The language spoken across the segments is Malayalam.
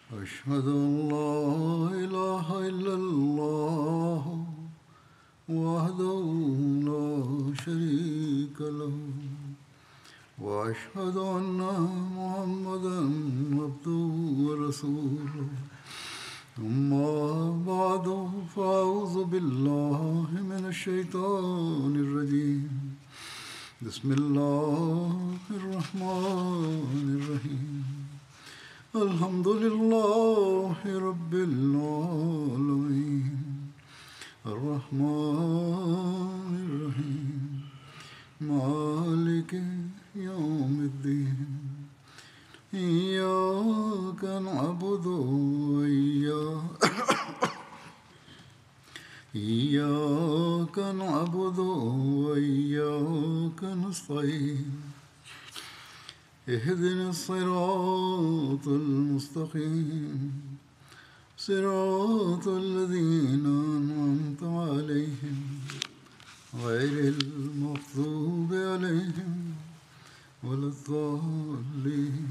أشهد أن لا إله إلا الله وحده لا شريك له وأشهد أن محمدا عبده ورسوله أما بعد فأعوذ بالله من الشيطان الرجيم بسم الله الرحمن الرحيم الحمد لله رب العالمين الرحمن الرحيم مالك يوم الدين إياك نعبد وإياك إياك نعبد وإياك نستعين اهدنا الصراط المستقيم صراط الذين أنعمت عليهم غير المغضوب عليهم ولا الضالين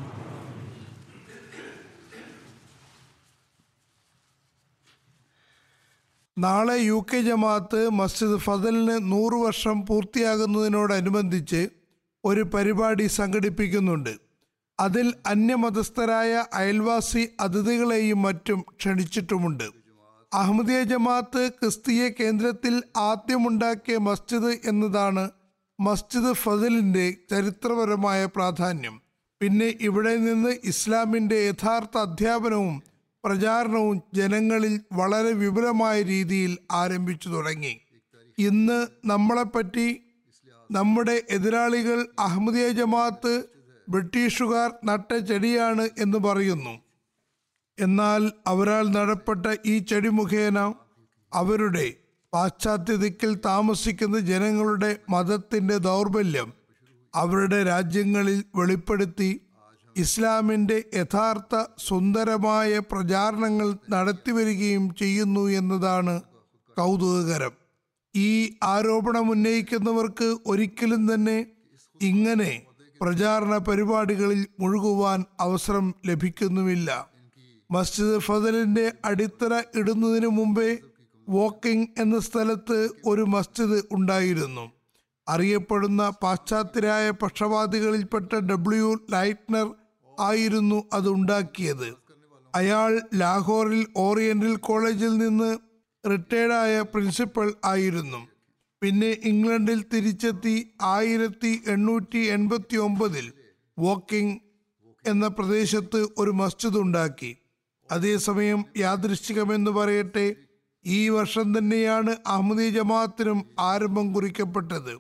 നാളെ യു കെ ജമാഅത്ത് മസ്ജിദ് ഫതലിന് നൂറ് വർഷം പൂർത്തിയാകുന്നതിനോടനുബന്ധിച്ച് ഒരു പരിപാടി സംഘടിപ്പിക്കുന്നുണ്ട് അതിൽ അന്യമതസ്ഥരായ അയൽവാസി അതിഥികളെയും മറ്റും ക്ഷണിച്ചിട്ടുമുണ്ട് അഹമ്മദിയ ജമാഅത്ത് ക്രിസ്തീയ കേന്ദ്രത്തിൽ ആദ്യമുണ്ടാക്കിയ മസ്ജിദ് എന്നതാണ് മസ്ജിദ് ഫതിലിന്റെ ചരിത്രപരമായ പ്രാധാന്യം പിന്നെ ഇവിടെ നിന്ന് ഇസ്ലാമിന്റെ യഥാർത്ഥ അധ്യാപനവും പ്രചാരണവും ജനങ്ങളിൽ വളരെ വിപുലമായ രീതിയിൽ ആരംഭിച്ചു തുടങ്ങി ഇന്ന് നമ്മളെപ്പറ്റി നമ്മുടെ എതിരാളികൾ അഹമ്മദിയ ജമാഅത്ത് ബ്രിട്ടീഷുകാർ നട്ട ചെടിയാണ് എന്ന് പറയുന്നു എന്നാൽ അവരാൽ നടപ്പെട്ട ഈ ചെടി മുഖേന അവരുടെ പാശ്ചാത്യ ദിക്കിൽ താമസിക്കുന്ന ജനങ്ങളുടെ മതത്തിന്റെ ദൗർബല്യം അവരുടെ രാജ്യങ്ങളിൽ വെളിപ്പെടുത്തി ഇസ്ലാമിന്റെ യഥാർത്ഥ സുന്ദരമായ പ്രചാരണങ്ങൾ നടത്തിവരികയും ചെയ്യുന്നു എന്നതാണ് കൗതുകകരം ഈ ആരോപണം ഉന്നയിക്കുന്നവർക്ക് ഒരിക്കലും തന്നെ ഇങ്ങനെ പ്രചാരണ പരിപാടികളിൽ മുഴുകുവാൻ അവസരം ലഭിക്കുന്നുമില്ല മസ്ജിദ് ഫതലിന്റെ അടിത്തറ ഇടുന്നതിന് മുമ്പേ വോക്കിംഗ് എന്ന സ്ഥലത്ത് ഒരു മസ്ജിദ് ഉണ്ടായിരുന്നു അറിയപ്പെടുന്ന പാശ്ചാത്യരായ പക്ഷപാതികളിൽപ്പെട്ട ഡബ്ല്യു ലൈറ്റ്നർ ആയിരുന്നു അത് ഉണ്ടാക്കിയത് അയാൾ ലാഹോറിൽ ഓറിയന്റൽ കോളേജിൽ നിന്ന് റിട്ടയർഡായ പ്രിൻസിപ്പൽ ആയിരുന്നു പിന്നെ ഇംഗ്ലണ്ടിൽ തിരിച്ചെത്തി ആയിരത്തി എണ്ണൂറ്റി എൺപത്തി ഒമ്പതിൽ വോക്കിംഗ് എന്ന പ്രദേശത്ത് ഒരു മസ്ജിദ് ഉണ്ടാക്കി അതേസമയം യാദൃശ്ചികമെന്ന് പറയട്ടെ ഈ വർഷം തന്നെയാണ് അഹമ്മദീയ ജമാഅത്തിനും ആരംഭം കുറിക്കപ്പെട്ടത്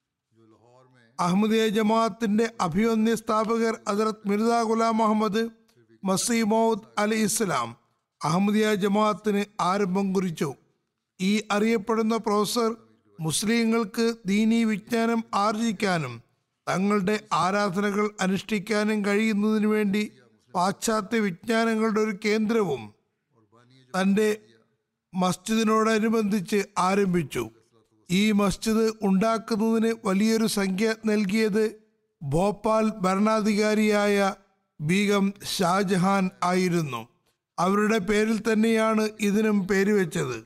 അഹമ്മദിയ ജമാഅത്തിന്റെ അഭിവന്യ സ്ഥാപകർ ഹജറത് മിർസ ഗുലാം അഹമ്മദ് മസീമൌദ് അലി ഇസ്ലാം അഹമ്മദിയ ജമാഅത്തിന് ആരംഭം കുറിച്ചു ഈ അറിയപ്പെടുന്ന പ്രൊഫസർ മുസ്ലിങ്ങൾക്ക് ദീനീ വിജ്ഞാനം ആർജിക്കാനും തങ്ങളുടെ ആരാധനകൾ അനുഷ്ഠിക്കാനും കഴിയുന്നതിനു വേണ്ടി പാശ്ചാത്യ വിജ്ഞാനങ്ങളുടെ ഒരു കേന്ദ്രവും തന്റെ മസ്ജിദിനോടനുബന്ധിച്ച് ആരംഭിച്ചു ഈ മസ്ജിദ് ഉണ്ടാക്കുന്നതിന് വലിയൊരു സംഖ്യ നൽകിയത് ഭോപ്പാൽ ഭരണാധികാരിയായ ബീഗം ഷാജഹാൻ ആയിരുന്നു അവരുടെ പേരിൽ തന്നെയാണ് ഇതിനും പേര് വെച്ചത്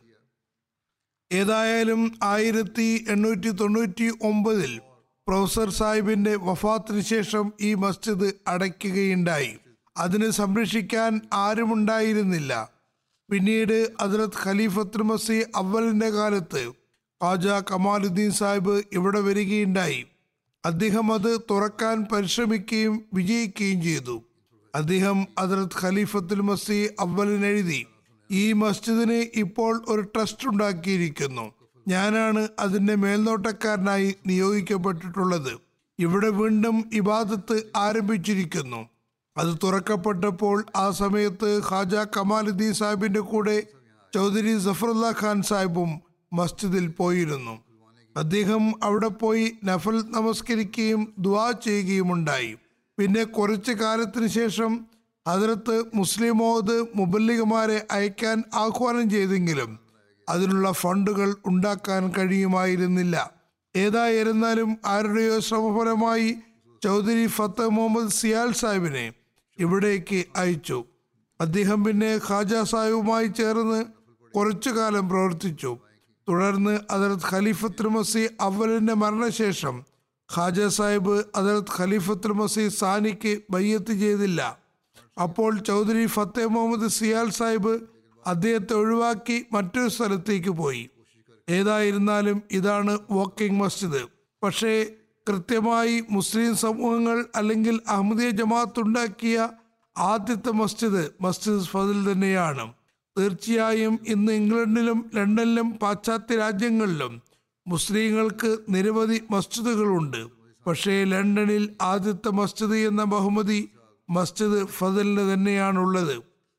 ഏതായാലും ആയിരത്തി എണ്ണൂറ്റി തൊണ്ണൂറ്റി ഒമ്പതിൽ പ്രൊഫസർ സാഹിബിന്റെ വഫാത്തിന് ശേഷം ഈ മസ്ജിദ് അടയ്ക്കുകയുണ്ടായി അതിനെ സംരക്ഷിക്കാൻ ആരുമുണ്ടായിരുന്നില്ല പിന്നീട് ഹജറത് ഖലീഫത്തുൽ മസി അവലിന്റെ കാലത്ത് ഖാജ കമാലുദ്ദീൻ സാഹിബ് ഇവിടെ വരികയുണ്ടായി അദ്ദേഹം അത് തുറക്കാൻ പരിശ്രമിക്കുകയും വിജയിക്കുകയും ചെയ്തു അദ്ദേഹം ഹജറത് ഖലീഫത്തുൽ മസി അവലിന് എഴുതി ഈ മസ്ജിദിന് ഇപ്പോൾ ഒരു ട്രസ്റ്റ് ഉണ്ടാക്കിയിരിക്കുന്നു ഞാനാണ് അതിന്റെ മേൽനോട്ടക്കാരനായി നിയോഗിക്കപ്പെട്ടിട്ടുള്ളത് ഇവിടെ വീണ്ടും ഇബാദത്ത് ആരംഭിച്ചിരിക്കുന്നു അത് തുറക്കപ്പെട്ടപ്പോൾ ആ സമയത്ത് ഖാജ കമാലുദ്ദീൻ സാഹിബിന്റെ കൂടെ ചൗധരി സഫറുല്ല ഖാൻ സാഹിബും മസ്ജിദിൽ പോയിരുന്നു അദ്ദേഹം അവിടെ പോയി നഫൽ നമസ്കരിക്കുകയും ദുവാ ചെയ്യുകയുമുണ്ടായി പിന്നെ കുറച്ചു കാലത്തിന് ശേഷം ഹജറത്ത് മുസ്ലിം മോദ് മുബല്ലിഗമാരെ അയക്കാൻ ആഹ്വാനം ചെയ്തെങ്കിലും അതിനുള്ള ഫണ്ടുകൾ ഉണ്ടാക്കാൻ കഴിയുമായിരുന്നില്ല ഏതായിരുന്നാലും ആരുടെയോ ശ്രമഫലമായി ചൗധരി ഫത്ത് മുഹമ്മദ് സിയാൽ സാഹിബിനെ ഇവിടേക്ക് അയച്ചു അദ്ദേഹം പിന്നെ ഖാജ സാഹിബുമായി ചേർന്ന് കുറച്ചു കാലം പ്രവർത്തിച്ചു തുടർന്ന് അതിർത്ത് ഖലീഫത്തുൽ മസി അവലിന്റെ മരണശേഷം ഖാജ സാഹിബ് അതിർത്ത് ഖലീഫത്തുൽ മസി സാനിക്ക് ബയ്യത്ത് ചെയ്തില്ല അപ്പോൾ ചൗധരി ഫത്തേ മുഹമ്മദ് സിയാൽ സാഹിബ് അദ്ദേഹത്തെ ഒഴിവാക്കി മറ്റൊരു സ്ഥലത്തേക്ക് പോയി ഏതായിരുന്നാലും ഇതാണ് വാക്കിംഗ് മസ്ജിദ് പക്ഷേ കൃത്യമായി മുസ്ലിം സമൂഹങ്ങൾ അല്ലെങ്കിൽ അഹമ്മദിയ ജമാഅത്ത് ഉണ്ടാക്കിയ ആദ്യത്തെ മസ്ജിദ് മസ്ജിദ് ഫതിൽ തന്നെയാണ് തീർച്ചയായും ഇന്ന് ഇംഗ്ലണ്ടിലും ലണ്ടനിലും പാശ്ചാത്യ രാജ്യങ്ങളിലും മുസ്ലിങ്ങൾക്ക് നിരവധി മസ്ജിദുകളുണ്ട് പക്ഷേ ലണ്ടനിൽ ആദ്യത്തെ മസ്ജിദ് എന്ന ബഹുമതി മസ്ജിദ് ഫതിലിന് തന്നെയാണുള്ളത്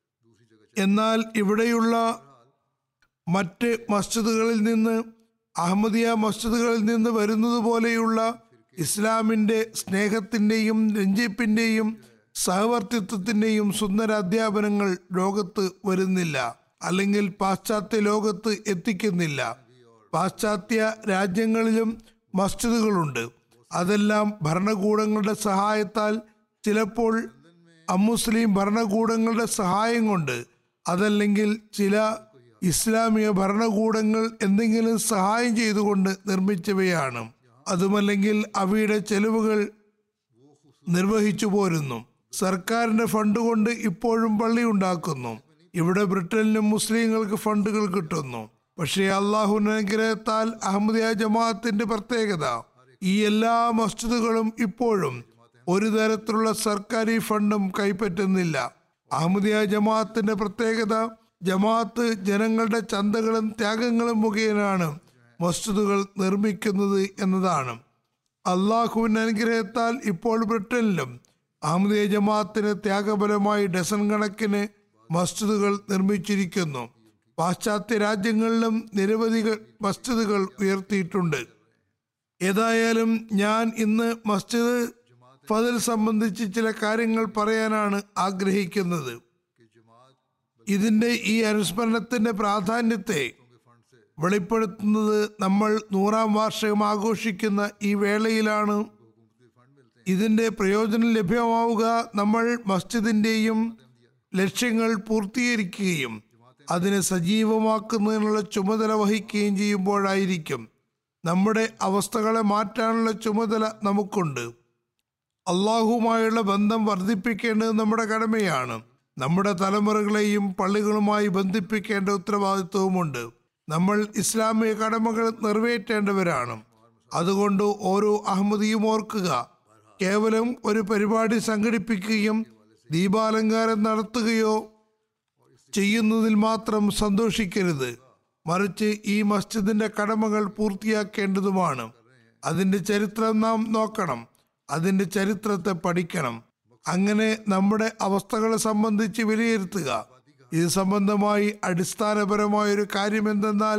എന്നാൽ ഇവിടെയുള്ള മറ്റ് മസ്ജിദുകളിൽ നിന്ന് അഹമ്മദിയ മസ്ജിദുകളിൽ നിന്ന് വരുന്നത് പോലെയുള്ള ഇസ്ലാമിൻ്റെ സ്നേഹത്തിൻ്റെയും രഞ്ജിപ്പിൻ്റെയും സഹവർത്തിത്വത്തിൻ്റെയും സുന്ദര അധ്യാപനങ്ങൾ ലോകത്ത് വരുന്നില്ല അല്ലെങ്കിൽ പാശ്ചാത്യ ലോകത്ത് എത്തിക്കുന്നില്ല പാശ്ചാത്യ രാജ്യങ്ങളിലും മസ്ജിദുകളുണ്ട് അതെല്ലാം ഭരണകൂടങ്ങളുടെ സഹായത്താൽ ചിലപ്പോൾ അമുസ്ലിം ഭരണകൂടങ്ങളുടെ സഹായം കൊണ്ട് അതല്ലെങ്കിൽ ചില ഇസ്ലാമിക ഭരണകൂടങ്ങൾ എന്തെങ്കിലും സഹായം ചെയ്തുകൊണ്ട് നിർമ്മിച്ചവയാണ് അതുമല്ലെങ്കിൽ അവയുടെ ചെലവുകൾ നിർവഹിച്ചു പോരുന്നു സർക്കാരിന്റെ ഫണ്ട് കൊണ്ട് ഇപ്പോഴും പള്ളി ഉണ്ടാക്കുന്നു ഇവിടെ ബ്രിട്ടനിലും മുസ്ലിങ്ങൾക്ക് ഫണ്ടുകൾ കിട്ടുന്നു പക്ഷേ അള്ളാഹു അനുഗ്രഹത്താൽ അഹമ്മദിയ ജമാഅത്തിന്റെ പ്രത്യേകത ഈ എല്ലാ മസ്ജിദുകളും ഇപ്പോഴും ഒരു തരത്തിലുള്ള സർക്കാരി ഫണ്ടും കൈപ്പറ്റുന്നില്ല അഹമ്മദിയ ജമാഅത്തിന്റെ പ്രത്യേകത ജമാഅത്ത് ജനങ്ങളുടെ ചന്തകളും ത്യാഗങ്ങളും മുഖേനയാണ് മസ്ജിദുകൾ നിർമ്മിക്കുന്നത് എന്നതാണ് അള്ളാഹുവിന്റെ അനുഗ്രഹത്താൽ ഇപ്പോൾ ബ്രിട്ടനിലും അഹമ്മദിയ ജമാഅത്തിന് ത്യാഗപരമായി ഡസൻ കണക്കിന് മസ്ജിദുകൾ നിർമ്മിച്ചിരിക്കുന്നു പാശ്ചാത്യ രാജ്യങ്ങളിലും നിരവധി മസ്ജിദുകൾ ഉയർത്തിയിട്ടുണ്ട് ഏതായാലും ഞാൻ ഇന്ന് മസ്ജിദ് ഫതിൽ സംബന്ധിച്ച് ചില കാര്യങ്ങൾ പറയാനാണ് ആഗ്രഹിക്കുന്നത് ഇതിന്റെ ഈ അനുസ്മരണത്തിന്റെ പ്രാധാന്യത്തെ വെളിപ്പെടുത്തുന്നത് നമ്മൾ നൂറാം വാർഷികം ആഘോഷിക്കുന്ന ഈ വേളയിലാണ് ഇതിന്റെ പ്രയോജനം ലഭ്യമാവുക നമ്മൾ മസ്ജിദിന്റെയും ലക്ഷ്യങ്ങൾ പൂർത്തീകരിക്കുകയും അതിനെ സജീവമാക്കുന്നതിനുള്ള ചുമതല വഹിക്കുകയും ചെയ്യുമ്പോഴായിരിക്കും നമ്മുടെ അവസ്ഥകളെ മാറ്റാനുള്ള ചുമതല നമുക്കുണ്ട് അള്ളാഹുമായുള്ള ബന്ധം വർദ്ധിപ്പിക്കേണ്ടത് നമ്മുടെ കടമയാണ് നമ്മുടെ തലമുറകളെയും പള്ളികളുമായി ബന്ധിപ്പിക്കേണ്ട ഉത്തരവാദിത്വവുമുണ്ട് നമ്മൾ ഇസ്ലാമിക കടമകൾ നിറവേറ്റേണ്ടവരാണ് അതുകൊണ്ട് ഓരോ അഹമ്മദിയും ഓർക്കുക കേവലം ഒരു പരിപാടി സംഘടിപ്പിക്കുകയും ദീപാലങ്കാരം നടത്തുകയോ ചെയ്യുന്നതിൽ മാത്രം സന്തോഷിക്കരുത് മറിച്ച് ഈ മസ്ജിദിന്റെ കടമകൾ പൂർത്തിയാക്കേണ്ടതുമാണ് അതിന്റെ ചരിത്രം നാം നോക്കണം അതിന്റെ ചരിത്രത്തെ പഠിക്കണം അങ്ങനെ നമ്മുടെ അവസ്ഥകളെ സംബന്ധിച്ച് വിലയിരുത്തുക ഇത് സംബന്ധമായി അടിസ്ഥാനപരമായ ഒരു കാര്യം എന്തെന്നാൽ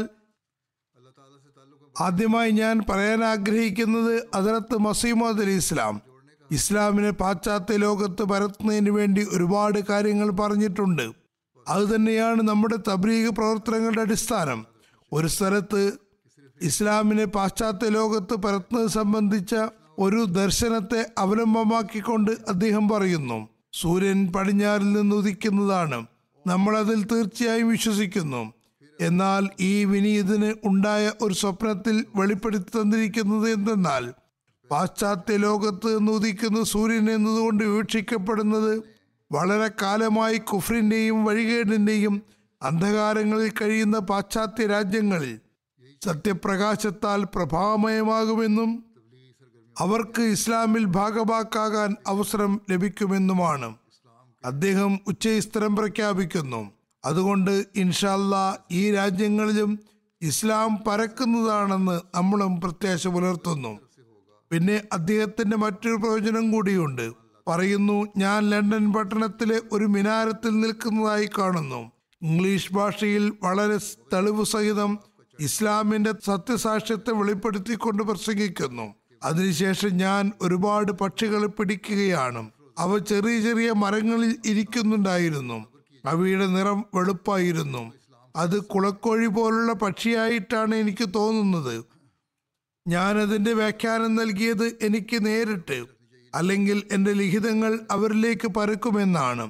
ആദ്യമായി ഞാൻ പറയാൻ ആഗ്രഹിക്കുന്നത് അതിനകത്ത് മസീമദ് അലി ഇസ്ലാം ഇസ്ലാമിനെ പാശ്ചാത്യ ലോകത്ത് പരത്തുന്നതിന് വേണ്ടി ഒരുപാട് കാര്യങ്ങൾ പറഞ്ഞിട്ടുണ്ട് അത് തന്നെയാണ് നമ്മുടെ തബ്ലീഗ് പ്രവർത്തനങ്ങളുടെ അടിസ്ഥാനം ഒരു സ്ഥലത്ത് ഇസ്ലാമിനെ പാശ്ചാത്യ ലോകത്ത് പരത്തുന്നത് സംബന്ധിച്ച ഒരു ദർശനത്തെ അവലംബമാക്കിക്കൊണ്ട് അദ്ദേഹം പറയുന്നു സൂര്യൻ പടിഞ്ഞാറിൽ നിന്ന് ഉദിക്കുന്നതാണ് നമ്മൾ അതിൽ തീർച്ചയായും വിശ്വസിക്കുന്നു എന്നാൽ ഈ വിനീതിന് ഉണ്ടായ ഒരു സ്വപ്നത്തിൽ വെളിപ്പെടുത്തി തന്നിരിക്കുന്നത് എന്തെന്നാൽ പാശ്ചാത്യ ലോകത്ത് നിന്ന് ഉദിക്കുന്ന സൂര്യൻ എന്നതുകൊണ്ട് വീക്ഷിക്കപ്പെടുന്നത് വളരെ കാലമായി കുഫ്രിന്റെയും വഴികേടിന്റെയും അന്ധകാരങ്ങളിൽ കഴിയുന്ന പാശ്ചാത്യ രാജ്യങ്ങളിൽ സത്യപ്രകാശത്താൽ പ്രഭാമയമാകുമെന്നും അവർക്ക് ഇസ്ലാമിൽ ഭാഗമാക്കാകാൻ അവസരം ലഭിക്കുമെന്നുമാണ് അദ്ദേഹം ഉച്ചസ്ഥലം പ്രഖ്യാപിക്കുന്നു അതുകൊണ്ട് ഇൻഷാല്ല ഈ രാജ്യങ്ങളിലും ഇസ്ലാം പരക്കുന്നതാണെന്ന് നമ്മളും പ്രത്യാശ പുലർത്തുന്നു പിന്നെ അദ്ദേഹത്തിന്റെ മറ്റൊരു പ്രയോജനം കൂടിയുണ്ട് പറയുന്നു ഞാൻ ലണ്ടൻ പട്ടണത്തിലെ ഒരു മിനാരത്തിൽ നിൽക്കുന്നതായി കാണുന്നു ഇംഗ്ലീഷ് ഭാഷയിൽ വളരെ തെളിവ് സഹിതം ഇസ്ലാമിന്റെ സത്യസാക്ഷ്യത്തെ വെളിപ്പെടുത്തിക്കൊണ്ട് പ്രസംഗിക്കുന്നു അതിനുശേഷം ഞാൻ ഒരുപാട് പക്ഷികളെ പിടിക്കുകയാണ് അവ ചെറിയ ചെറിയ മരങ്ങളിൽ ഇരിക്കുന്നുണ്ടായിരുന്നു അവയുടെ നിറം വെളുപ്പായിരുന്നു അത് കുളക്കോഴി പോലുള്ള പക്ഷിയായിട്ടാണ് എനിക്ക് തോന്നുന്നത് ഞാൻ അതിന്റെ വ്യാഖ്യാനം നൽകിയത് എനിക്ക് നേരിട്ട് അല്ലെങ്കിൽ എൻ്റെ ലിഖിതങ്ങൾ അവരിലേക്ക് പരക്കുമെന്നാണ്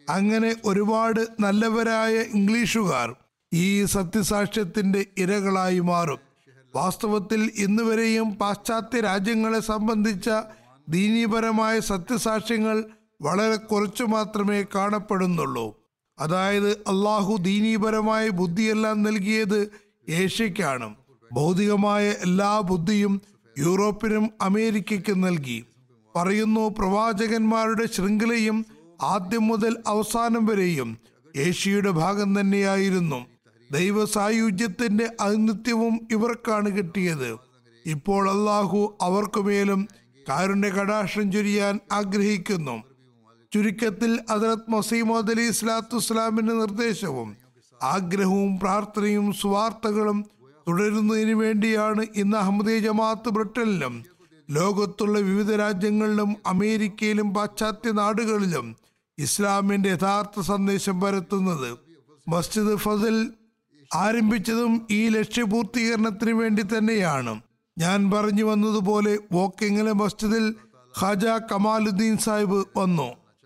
അങ്ങനെ ഒരുപാട് നല്ലവരായ ഇംഗ്ലീഷുകാർ ഈ സത്യസാക്ഷ്യത്തിന്റെ ഇരകളായി മാറും വാസ്തവത്തിൽ ഇന്നുവരെയും പാശ്ചാത്യ രാജ്യങ്ങളെ സംബന്ധിച്ച ദീനീപരമായ സത്യസാക്ഷ്യങ്ങൾ വളരെ കുറച്ചു മാത്രമേ കാണപ്പെടുന്നുള്ളൂ അതായത് അള്ളാഹു ദീനീപരമായ ബുദ്ധിയെല്ലാം നൽകിയത് ഏഷ്യക്കാണ് ഭൗതികമായ എല്ലാ ബുദ്ധിയും യൂറോപ്പിനും അമേരിക്കയ്ക്കും നൽകി പറയുന്നു പ്രവാചകന്മാരുടെ ശൃംഖലയും ആദ്യം മുതൽ അവസാനം വരെയും ഏഷ്യയുടെ ഭാഗം തന്നെയായിരുന്നു ദൈവ സായുജ്യത്തിന്റെ ഔന്നിത്യവും ഇവർക്കാണ് കിട്ടിയത് ഇപ്പോൾ അള്ളാഹു അവർക്കുമേലും കാരുണ്യ കടാക്ഷം ചൊരിയാൻ ആഗ്രഹിക്കുന്നു ചുരുക്കത്തിൽ ഹജറത് മസീമോദ് അലി ഇസ്ലാത്തു ഇസ്ലാമിന്റെ നിർദ്ദേശവും ആഗ്രഹവും പ്രാർത്ഥനയും സ്വാർത്ഥകളും തുടരുന്നതിന് വേണ്ടിയാണ് ഇന്ന് അഹമ്മദീയ ജമാഅത്ത് ബ്രിട്ടനിലും ലോകത്തുള്ള വിവിധ രാജ്യങ്ങളിലും അമേരിക്കയിലും പാശ്ചാത്യ നാടുകളിലും ഇസ്ലാമിന്റെ യഥാർത്ഥ സന്ദേശം പരത്തുന്നത് മസ്ജിദ് ഫസൽ ആരംഭിച്ചതും ഈ ലക്ഷ്യപൂർത്തീകരണത്തിന് വേണ്ടി തന്നെയാണ് ഞാൻ പറഞ്ഞു വന്നതുപോലെ വോക്കിങ്ങിലെ മസ്ജിദിൽ ഖാജ കമാലുദ്ദീൻ സാഹിബ് വന്നു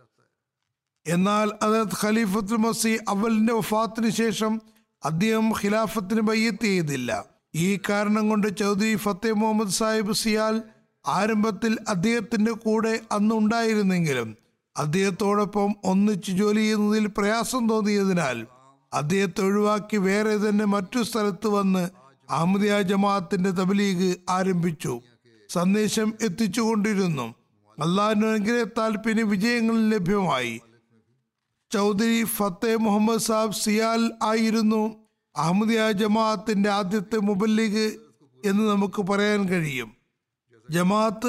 എന്നാൽ അത് ഖലീഫത്തുൽ മസി അവലിന്റെ വഫാത്തിന് ശേഷം അദ്ദേഹം ഖിലാഫത്തിന് ബയ്യത്ത് ചെയ്തില്ല ഈ കാരണം കൊണ്ട് ചൗധരി ഫത്തേ മുഹമ്മദ് സാഹിബ് സിയാൽ ആരംഭത്തിൽ അദ്ദേഹത്തിന്റെ കൂടെ അന്ന് ഉണ്ടായിരുന്നെങ്കിലും അദ്ദേഹത്തോടൊപ്പം ഒന്നിച്ച് ജോലി ചെയ്യുന്നതിൽ പ്രയാസം തോന്നിയതിനാൽ അദ്ദേഹത്തെ ഒഴിവാക്കി വേറെ തന്നെ മറ്റു സ്ഥലത്ത് വന്ന് അഹമ്മദിയ ജമാഅത്തിന്റെ തബ്ലീഗ് ആരംഭിച്ചു സന്ദേശം എത്തിച്ചുകൊണ്ടിരുന്നു അള്ളാഹിന്റെ അനുഗ്രഹത്താൽ പിന്നെ വിജയങ്ങൾ ലഭ്യമായി ചൗധരി ഫത്തേ മുഹമ്മദ് സാബ് സിയാൽ ആയിരുന്നു അഹമ്മദിയ ജമാഅത്തിന്റെ ആദ്യത്തെ മുബല്ലിഗ് എന്ന് നമുക്ക് പറയാൻ കഴിയും ജമാഅത്ത്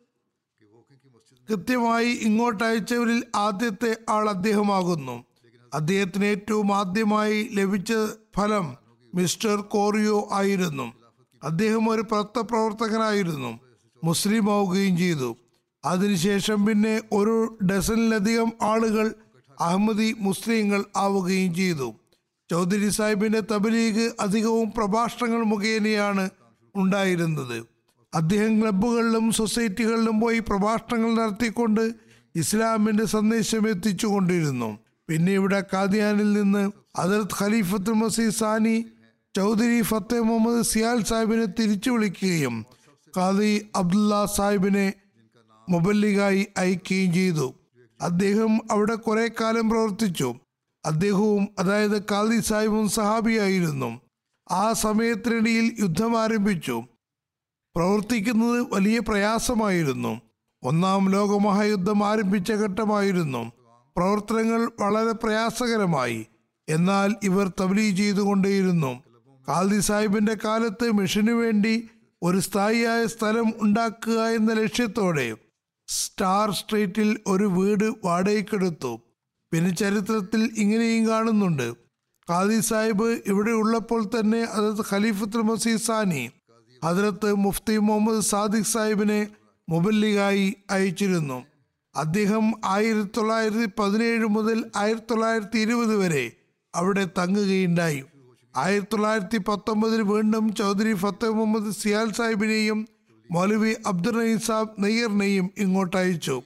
കൃത്യമായി ഇങ്ങോട്ട് അയച്ചവരിൽ ആദ്യത്തെ ആൾ അദ്ദേഹമാകുന്നു അദ്ദേഹത്തിന് ഏറ്റവും ആദ്യമായി ലഭിച്ച ഫലം മിസ്റ്റർ കോറിയോ ആയിരുന്നു അദ്ദേഹം ഒരു പ്രവർത്തകനായിരുന്നു മുസ്ലിം ആവുകയും ചെയ്തു അതിനുശേഷം പിന്നെ ഒരു ഡസനിലധികം ആളുകൾ അഹമ്മദി മുസ്ലിങ്ങൾ ആവുകയും ചെയ്തു ചൗധരി സാഹിബിന്റെ തബലീഗ് അധികവും പ്രഭാഷണങ്ങൾ മുഖേനയാണ് ഉണ്ടായിരുന്നത് അദ്ദേഹം ക്ലബ്ബുകളിലും സൊസൈറ്റികളിലും പോയി പ്രഭാഷണങ്ങൾ നടത്തിക്കൊണ്ട് ഇസ്ലാമിന്റെ സന്ദേശം എത്തിച്ചു കൊണ്ടിരുന്നു പിന്നെ ഇവിടെ കാദിയാനിൽ നിന്ന് ഹജറത് ഖലീഫത്തുൽ മസീദ് സാനി ചൗധരി ഫത്തേ മുഹമ്മദ് സിയാൽ സാഹിബിനെ തിരിച്ചു വിളിക്കുകയും ഖാദി അബ്ദുള്ള സാഹിബിനെ മുബല്ലിഗായി അയക്കുകയും ചെയ്തു അദ്ദേഹം അവിടെ കുറെ കാലം പ്രവർത്തിച്ചു അദ്ദേഹവും അതായത് ഖാദി സാഹിബും സഹാബിയായിരുന്നു ആ സമയത്തിനിടയിൽ യുദ്ധം ആരംഭിച്ചു പ്രവർത്തിക്കുന്നത് വലിയ പ്രയാസമായിരുന്നു ഒന്നാം ലോകമഹായുദ്ധം ആരംഭിച്ച ഘട്ടമായിരുന്നു പ്രവർത്തനങ്ങൾ വളരെ പ്രയാസകരമായി എന്നാൽ ഇവർ തബ്ലീ ചെയ്തുകൊണ്ടേയിരുന്നു ഖാദി സാഹിബിന്റെ കാലത്ത് മിഷനു വേണ്ടി ഒരു സ്ഥായിയായ സ്ഥലം ഉണ്ടാക്കുക എന്ന ലക്ഷ്യത്തോടെ സ്റ്റാർ സ്ട്രീറ്റിൽ ഒരു വീട് വാടകയ്ക്കെടുത്തു പിന്നെ ചരിത്രത്തിൽ ഇങ്ങനെയും കാണുന്നുണ്ട് ഖാദി സാഹിബ് ഇവിടെ ഉള്ളപ്പോൾ തന്നെ അതത് ഖലീഫത്തുൽ മസീദ് സാനി ഹജറത്ത് മുഫ്തി മുഹമ്മദ് സാദിഖ് സാഹിബിനെ മുബല്ലിഗായി അയച്ചിരുന്നു അദ്ദേഹം ആയിരത്തി തൊള്ളായിരത്തി പതിനേഴ് മുതൽ ആയിരത്തി തൊള്ളായിരത്തി ഇരുപത് വരെ അവിടെ തങ്ങുകയുണ്ടായി ആയിരത്തി തൊള്ളായിരത്തി പത്തൊമ്പതിൽ വീണ്ടും ചൗധരി ഫത്തേ മുഹമ്മദ് സിയാൽ സാഹിബിനെയും മൗലവി അബ്ദുൾ റഹീം സാബ് നെയ്യറിനെയും ഇങ്ങോട്ട് അയച്ചു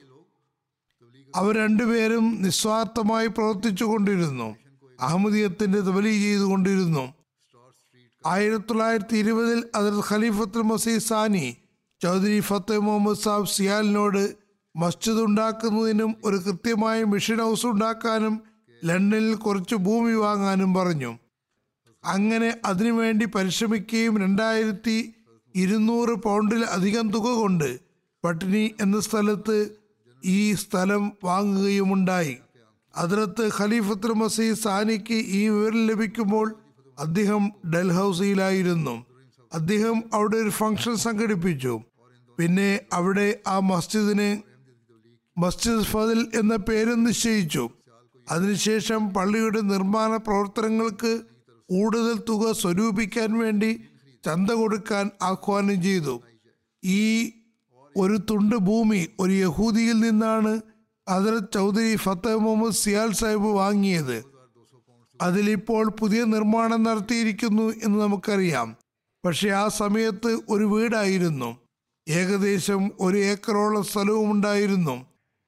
അവർ രണ്ടുപേരും നിസ്വാർത്ഥമായി പ്രവർത്തിച്ചു കൊണ്ടിരുന്നു അഹമ്മദിയത്തിന്റെ തബലി ചെയ്തുകൊണ്ടിരുന്നു ആയിരത്തി തൊള്ളായിരത്തി ഇരുപതിൽ അതിൽ ഖലീഫത്തുൽ മസീദ് സാനി ചൗധരി ഫത്തേ മുഹമ്മദ് സാബ് സിയാലിനോട് മസ്ജിദ് ഉണ്ടാക്കുന്നതിനും ഒരു കൃത്യമായ മിഷൻ ഹൗസ് ഉണ്ടാക്കാനും ലണ്ടനിൽ കുറച്ച് ഭൂമി വാങ്ങാനും പറഞ്ഞു അങ്ങനെ അതിനുവേണ്ടി പരിശ്രമിക്കുകയും രണ്ടായിരത്തി ഇരുന്നൂറ് പൗണ്ടിൽ അധികം തുക കൊണ്ട് പട്ടിണി എന്ന സ്ഥലത്ത് ഈ സ്ഥലം വാങ്ങുകയുമുണ്ടായി അതിലത്ത് ഖലീഫത്തുൽ മസീദ് സാനിക്ക് ഈ വിവരം ലഭിക്കുമ്പോൾ അദ്ദേഹം ഡൽഹൌസിയിലായിരുന്നു അദ്ദേഹം അവിടെ ഒരു ഫംഗ്ഷൻ സംഘടിപ്പിച്ചു പിന്നെ അവിടെ ആ മസ്ജിദിന് മസ്ജിദ് ഫതിൽ എന്ന പേര് നിശ്ചയിച്ചു അതിനുശേഷം പള്ളിയുടെ നിർമ്മാണ പ്രവർത്തനങ്ങൾക്ക് കൂടുതൽ തുക സ്വരൂപിക്കാൻ വേണ്ടി ചന്ത കൊടുക്കാൻ ആഹ്വാനം ചെയ്തു ഈ ഒരു തുണ്ട് ഭൂമി ഒരു യഹൂദിയിൽ നിന്നാണ് ഹജറത് ചൗധരി ഫത്തഹ് മുഹമ്മദ് സിയാൽ സാഹിബ് വാങ്ങിയത് അതിലിപ്പോൾ പുതിയ നിർമ്മാണം നടത്തിയിരിക്കുന്നു എന്ന് നമുക്കറിയാം പക്ഷെ ആ സമയത്ത് ഒരു വീടായിരുന്നു ഏകദേശം ഒരു ഏക്കറോളം സ്ഥലവും ഉണ്ടായിരുന്നു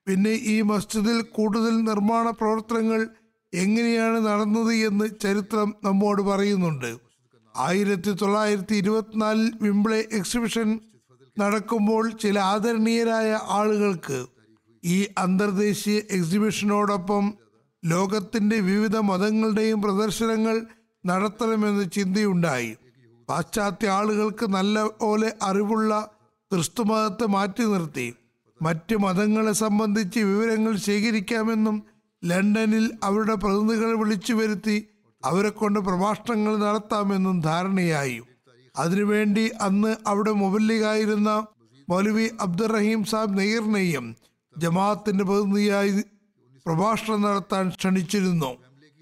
പിന്നെ ഈ മസ്ജിദിൽ കൂടുതൽ നിർമ്മാണ പ്രവർത്തനങ്ങൾ എങ്ങനെയാണ് നടന്നത് എന്ന് ചരിത്രം നമ്മോട് പറയുന്നുണ്ട് ആയിരത്തി തൊള്ളായിരത്തി ഇരുപത്തിനാലിൽ വിംബ്ലെ എക്സിബിഷൻ നടക്കുമ്പോൾ ചില ആദരണീയരായ ആളുകൾക്ക് ഈ അന്തർദേശീയ എക്സിബിഷനോടൊപ്പം ലോകത്തിന്റെ വിവിധ മതങ്ങളുടെയും പ്രദർശനങ്ങൾ നടത്തണമെന്ന് ചിന്തയുണ്ടായി പാശ്ചാത്യ ആളുകൾക്ക് നല്ല പോലെ അറിവുള്ള ക്രിസ്തുമതത്തെ മാറ്റി നിർത്തി മറ്റ് മതങ്ങളെ സംബന്ധിച്ച് വിവരങ്ങൾ ശേഖരിക്കാമെന്നും ലണ്ടനിൽ അവരുടെ പ്രതിനിധികളെ വിളിച്ചു വരുത്തി അവരെ കൊണ്ട് പ്രഭാഷണങ്ങൾ നടത്താമെന്നും ധാരണയായി അതിനുവേണ്ടി അന്ന് അവിടെ മുബല്ലിഗായിരുന്ന മൗലവി അബ്ദുറഹീം സാബ് നെയ്യറിനെയും ജമാഅത്തിന്റെ പ്രതിനിധിയായി പ്രഭാഷണം നടത്താൻ ക്ഷണിച്ചിരുന്നു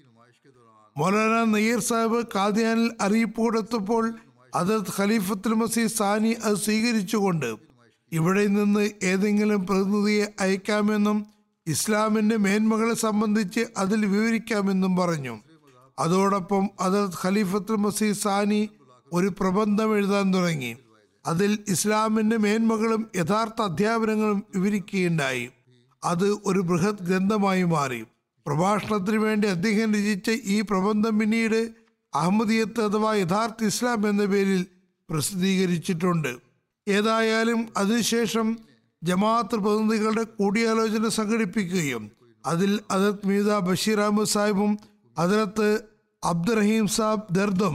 മൗലാന നെയ്യർ സാഹിബ് കാദ്യാനിൽ അറിയിപ്പ് കൊടുത്തപ്പോൾ അതത് ഖലീഫത്തുൽ മസീദ് സാനി അത് സ്വീകരിച്ചുകൊണ്ട് ഇവിടെ നിന്ന് ഏതെങ്കിലും പ്രതിനിധിയെ അയക്കാമെന്നും ഇസ്ലാമിന്റെ മേന്മകളെ സംബന്ധിച്ച് അതിൽ വിവരിക്കാമെന്നും പറഞ്ഞു അതോടൊപ്പം അതത് ഖലീഫത്തുൽ മസീദ് സാനി ഒരു പ്രബന്ധം എഴുതാൻ തുടങ്ങി അതിൽ ഇസ്ലാമിന്റെ മേന്മകളും യഥാർത്ഥ അധ്യാപനങ്ങളും വിവരിക്കുകയുണ്ടായി അത് ഒരു ബൃഹത് ഗ്രന്ഥമായി മാറി പ്രഭാഷണത്തിന് വേണ്ടി അദ്ദേഹം രചിച്ച ഈ പ്രബന്ധം പിന്നീട് അഹമ്മദിയത്ത് അഥവാ യഥാർത്ഥ ഇസ്ലാം എന്ന പേരിൽ പ്രസിദ്ധീകരിച്ചിട്ടുണ്ട് ഏതായാലും അതിനുശേഷം ജമാഅത്ത് പ്രതിനിധികളുടെ കൂടിയാലോചന സംഘടിപ്പിക്കുകയും അതിൽ അതത് മീത ബഷീർ അഹമ്മദ് സാഹിബും അതിലത്ത് അബ്ദുറഹീം സാബ് ദർദും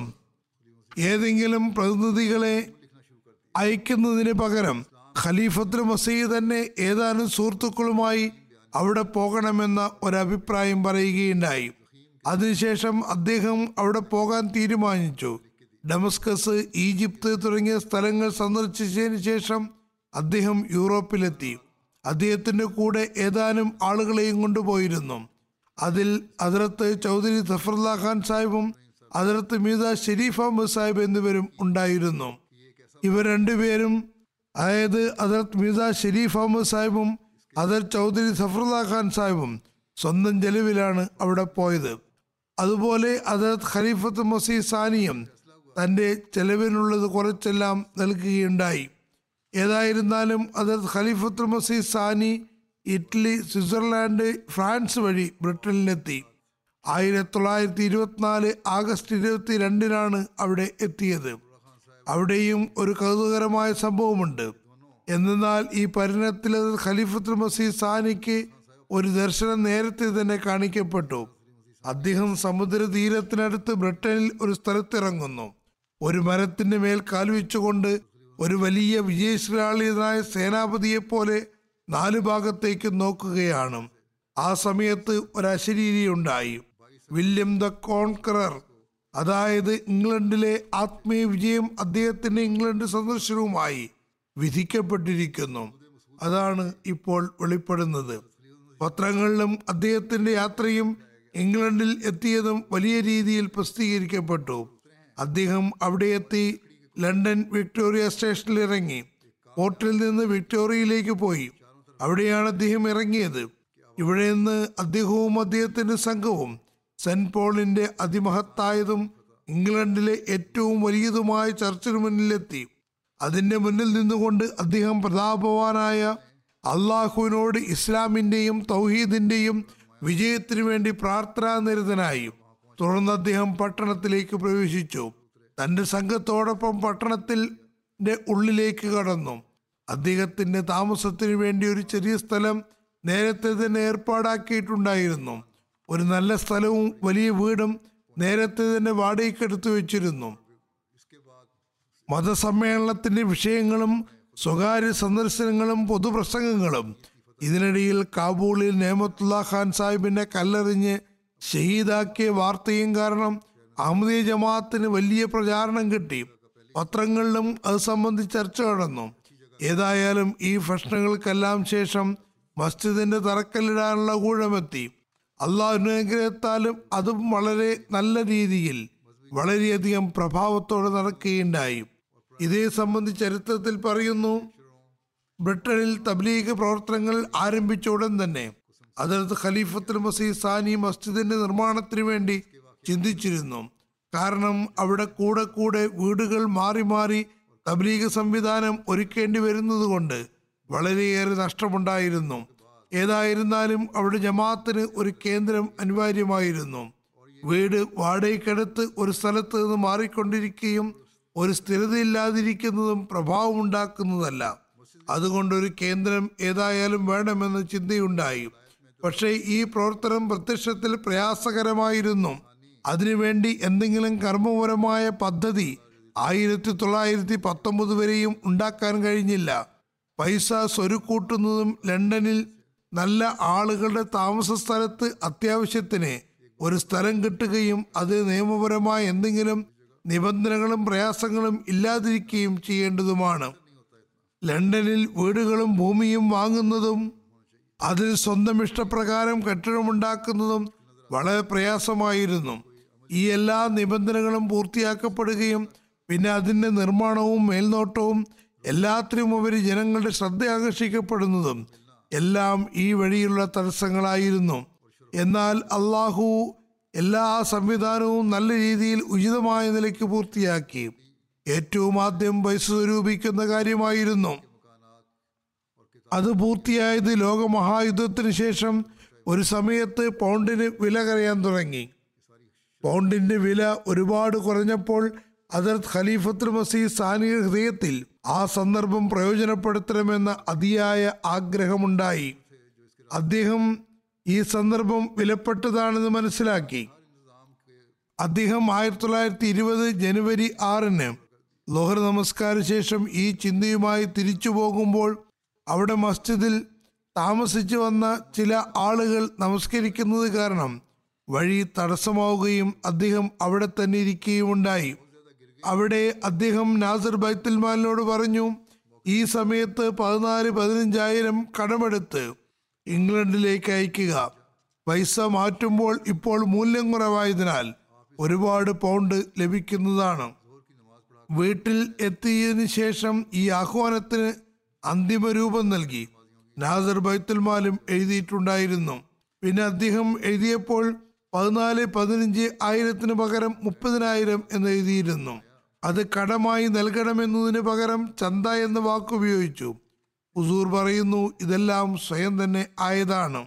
ഏതെങ്കിലും പ്രതിനിധികളെ അയക്കുന്നതിന് പകരം ഖലീഫത്തുൽ മസീദ് തന്നെ ഏതാനും സുഹൃത്തുക്കളുമായി അവിടെ പോകണമെന്ന ഒരഭിപ്രായം പറയുകയുണ്ടായി അതിനുശേഷം അദ്ദേഹം അവിടെ പോകാൻ തീരുമാനിച്ചു ഡമസ്കസ് ഈജിപ്ത് തുടങ്ങിയ സ്ഥലങ്ങൾ സന്ദർശിച്ചതിന് ശേഷം അദ്ദേഹം യൂറോപ്പിലെത്തി അദ്ദേഹത്തിന്റെ കൂടെ ഏതാനും ആളുകളെയും കൊണ്ടുപോയിരുന്നു അതിൽ അതിർത്ത് ചൗധരി സഫറുല്ല ഖാൻ സാഹിബും അതിർത്ത് മീത ഷെരീഫ് അഹമ്മദ് സാഹിബ് എന്നിവരും ഉണ്ടായിരുന്നു ഇവർ രണ്ടുപേരും അതായത് അതിർത്ത് മീത ഷെരീഫ് അഹമ്മദ് സാഹിബും അതർ ചൗധരി സഫറുല്ല ഖാൻ സാഹിബും സ്വന്തം ചെലവിലാണ് അവിടെ പോയത് അതുപോലെ അതത് ഖലീഫത്ത് മസീദ് സാനിയും തൻ്റെ ചെലവിനുള്ളത് കുറച്ചെല്ലാം നൽകുകയുണ്ടായി ഏതായിരുന്നാലും അതത് ഖലീഫത്തുൽ മസീദ് സാനി ഇറ്റലി സ്വിറ്റ്സർലാൻഡ് ഫ്രാൻസ് വഴി ബ്രിട്ടനിലെത്തി ആയിരത്തി തൊള്ളായിരത്തി ഇരുപത്തിനാല് ആഗസ്റ്റ് ഇരുപത്തി രണ്ടിനാണ് അവിടെ എത്തിയത് അവിടെയും ഒരു കൗതുകരമായ സംഭവമുണ്ട് എന്നാൽ ഈ പരിണത്തിൽ ഖലീഫത്തുൽ മസീദ് സാനിക്ക് ഒരു ദർശനം നേരത്തെ തന്നെ കാണിക്കപ്പെട്ടു അദ്ദേഹം സമുദ്രതീരത്തിനടുത്ത് ബ്രിട്ടനിൽ ഒരു സ്ഥലത്തിറങ്ങുന്നു ഒരു മരത്തിന്റെ മേൽ കാൽവെച്ചുകൊണ്ട് ഒരു വലിയ വിജയശ്രീലാളിതനായ സേനാപതിയെ പോലെ നാലു ഭാഗത്തേക്ക് നോക്കുകയാണ് ആ സമയത്ത് ഒരു അശരീരി ഉണ്ടായി വില്യം ദ കോൺകറർ അതായത് ഇംഗ്ലണ്ടിലെ ആത്മീയ വിജയം അദ്ദേഹത്തിന്റെ ഇംഗ്ലണ്ട് സന്ദർശനവുമായി വിധിക്കപ്പെട്ടിരിക്കുന്നു അതാണ് ഇപ്പോൾ വെളിപ്പെടുന്നത് പത്രങ്ങളിലും അദ്ദേഹത്തിന്റെ യാത്രയും ഇംഗ്ലണ്ടിൽ എത്തിയതും വലിയ രീതിയിൽ പ്രസിദ്ധീകരിക്കപ്പെട്ടു അദ്ദേഹം അവിടെ എത്തി ലണ്ടൻ വിക്ടോറിയ സ്റ്റേഷനിൽ ഇറങ്ങി പോർട്ടിൽ നിന്ന് വിക്ടോറിയയിലേക്ക് പോയി അവിടെയാണ് അദ്ദേഹം ഇറങ്ങിയത് ഇവിടെ നിന്ന് അദ്ദേഹവും അദ്ദേഹത്തിന്റെ സംഘവും സെന്റ് പോളിന്റെ അതിമഹത്തായതും ഇംഗ്ലണ്ടിലെ ഏറ്റവും വലിയതുമായ ചർച്ചിന് മുന്നിലെത്തി അതിന്റെ മുന്നിൽ നിന്നുകൊണ്ട് അദ്ദേഹം പ്രതാപവാനായ അള്ളാഹുവിനോട് ഇസ്ലാമിന്റെയും തൗഹീദിന്റെയും വിജയത്തിനു വേണ്ടി പ്രാർത്ഥനാനിരതനായി തുടർന്ന് അദ്ദേഹം പട്ടണത്തിലേക്ക് പ്രവേശിച്ചു തന്റെ സംഘത്തോടൊപ്പം പട്ടണത്തിന്റെ ഉള്ളിലേക്ക് കടന്നു അദ്ദേഹത്തിന്റെ താമസത്തിന് വേണ്ടി ഒരു ചെറിയ സ്ഥലം നേരത്തെ തന്നെ ഏർപ്പാടാക്കിയിട്ടുണ്ടായിരുന്നു ഒരു നല്ല സ്ഥലവും വലിയ വീടും നേരത്തെ തന്നെ വാടകയ്ക്കെടുത്തു വെച്ചിരുന്നു മതസമ്മേളനത്തിന്റെ വിഷയങ്ങളും സ്വകാര്യ സന്ദർശനങ്ങളും പൊതുപ്രസംഗങ്ങളും ഇതിനിടയിൽ കാബൂളിൽ നേമത്തുള്ള ഖാൻ സാഹിബിനെ കല്ലെറിഞ്ഞ് ഷഹീദാക്കിയ വാർത്തയും കാരണം അഹമ്മദീയ ജമാഅത്തിന് വലിയ പ്രചാരണം കിട്ടി പത്രങ്ങളിലും അത് സംബന്ധിച്ച് ചർച്ച നടന്നു ഏതായാലും ഈ പ്രശ്നങ്ങൾക്കെല്ലാം ശേഷം മസ്ജിദിന്റെ തറക്കല്ലിടാനുള്ള ഊഴമെത്തി അള്ളാഹു അനുഗ്രഹത്താലും അതും വളരെ നല്ല രീതിയിൽ വളരെയധികം പ്രഭാവത്തോടെ നടക്കുകയുണ്ടായി ഇതേ സംബന്ധിച്ച് ചരിത്രത്തിൽ പറയുന്നു ബ്രിട്ടനിൽ തബ്ലീഗ് പ്രവർത്തനങ്ങൾ ആരംഭിച്ച ഉടൻ തന്നെ അതിർത്ത് ഖലീഫത്തുൽ മസീദ് സാനി മസ്ജിദിന്റെ നിർമ്മാണത്തിന് വേണ്ടി ചിന്തിച്ചിരുന്നു കാരണം അവിടെ കൂടെ കൂടെ വീടുകൾ മാറി മാറി തബ്ലീഗ് സംവിധാനം ഒരുക്കേണ്ടി വരുന്നത് കൊണ്ട് വളരെയേറെ നഷ്ടമുണ്ടായിരുന്നു ഏതായിരുന്നാലും അവിടെ ജമാഅത്തിന് ഒരു കേന്ദ്രം അനിവാര്യമായിരുന്നു വീട് വാടകയ്ക്കടുത്ത് ഒരു സ്ഥലത്ത് നിന്ന് മാറിക്കൊണ്ടിരിക്കുകയും ഒരു സ്ഥിരതയില്ലാതിരിക്കുന്നതും പ്രഭാവമുണ്ടാക്കുന്നതല്ല അതുകൊണ്ടൊരു കേന്ദ്രം ഏതായാലും വേണമെന്ന ചിന്തയുണ്ടായി പക്ഷേ ഈ പ്രവർത്തനം പ്രത്യക്ഷത്തിൽ പ്രയാസകരമായിരുന്നു അതിനുവേണ്ടി എന്തെങ്കിലും കർമ്മപരമായ പദ്ധതി ആയിരത്തി തൊള്ളായിരത്തി പത്തൊമ്പത് വരെയും ഉണ്ടാക്കാൻ കഴിഞ്ഞില്ല പൈസ സ്വരുക്കൂട്ടുന്നതും ലണ്ടനിൽ നല്ല ആളുകളുടെ താമസ സ്ഥലത്ത് അത്യാവശ്യത്തിന് ഒരു സ്ഥലം കിട്ടുകയും അത് നിയമപരമായ എന്തെങ്കിലും നിബന്ധനകളും പ്രയാസങ്ങളും ഇല്ലാതിരിക്കുകയും ചെയ്യേണ്ടതുമാണ് ലണ്ടനിൽ വീടുകളും ഭൂമിയും വാങ്ങുന്നതും അതിൽ സ്വന്തം ഇഷ്ടപ്രകാരം കെട്ടിടമുണ്ടാക്കുന്നതും വളരെ പ്രയാസമായിരുന്നു ഈ എല്ലാ നിബന്ധനകളും പൂർത്തിയാക്കപ്പെടുകയും പിന്നെ അതിൻ്റെ നിർമ്മാണവും മേൽനോട്ടവും എല്ലാത്തിനും ഉപരി ജനങ്ങളുടെ ശ്രദ്ധ ആകർഷിക്കപ്പെടുന്നതും എല്ലാം ഈ വഴിയുള്ള തടസ്സങ്ങളായിരുന്നു എന്നാൽ അള്ളാഹു എല്ലാ സംവിധാനവും നല്ല രീതിയിൽ ഉചിതമായ നിലയ്ക്ക് പൂർത്തിയാക്കി ഏറ്റവും ആദ്യം പൈസ സ്വരൂപിക്കുന്ന കാര്യമായിരുന്നു അത് പൂർത്തിയായത് ലോകമഹായുദ്ധത്തിന് ശേഷം ഒരു സമയത്ത് പൗണ്ടിന് വില കരയാൻ തുടങ്ങി പൗണ്ടിന്റെ വില ഒരുപാട് കുറഞ്ഞപ്പോൾ അതിർത്ത് ഖലീഫത്തുൽ മസീദ് സാനിയുടെ ഹൃദയത്തിൽ ആ സന്ദർഭം പ്രയോജനപ്പെടുത്തണമെന്ന അതിയായ ആഗ്രഹമുണ്ടായി അദ്ദേഹം ഈ സന്ദർഭം വിലപ്പെട്ടതാണെന്ന് മനസ്സിലാക്കി അദ്ദേഹം ആയിരത്തി തൊള്ളായിരത്തി ഇരുപത് ജനുവരി ആറിന് ലോഹർ നമസ്കാര ശേഷം ഈ ചിന്തയുമായി തിരിച്ചു പോകുമ്പോൾ അവിടെ മസ്ജിദിൽ താമസിച്ചു വന്ന ചില ആളുകൾ നമസ്കരിക്കുന്നത് കാരണം വഴി തടസ്സമാവുകയും അദ്ദേഹം അവിടെ തന്നെ ഇരിക്കുകയുമുണ്ടായി അവിടെ അദ്ദേഹം നാസർ ബൈത്തുൽമാലിനോട് പറഞ്ഞു ഈ സമയത്ത് പതിനാല് പതിനഞ്ചായിരം കടമെടുത്ത് ഇംഗ്ലണ്ടിലേക്ക് അയക്കുക പൈസ മാറ്റുമ്പോൾ ഇപ്പോൾ മൂല്യം കുറവായതിനാൽ ഒരുപാട് പൗണ്ട് ലഭിക്കുന്നതാണ് വീട്ടിൽ എത്തിയതിനു ശേഷം ഈ ആഹ്വാനത്തിന് അന്തിമ രൂപം നൽകി നാസർ ബൈത്തുൽമാലും എഴുതിയിട്ടുണ്ടായിരുന്നു പിന്നെ അദ്ദേഹം എഴുതിയപ്പോൾ പതിനാല് പതിനഞ്ച് ആയിരത്തിന് പകരം മുപ്പതിനായിരം എന്ന് എഴുതിയിരുന്നു അത് കടമായി നൽകണമെന്നതിന് പകരം ചന്ത എന്ന വാക്ക് ഉപയോഗിച്ചു ഹുസൂർ പറയുന്നു ഇതെല്ലാം സ്വയം തന്നെ ആയതാണ്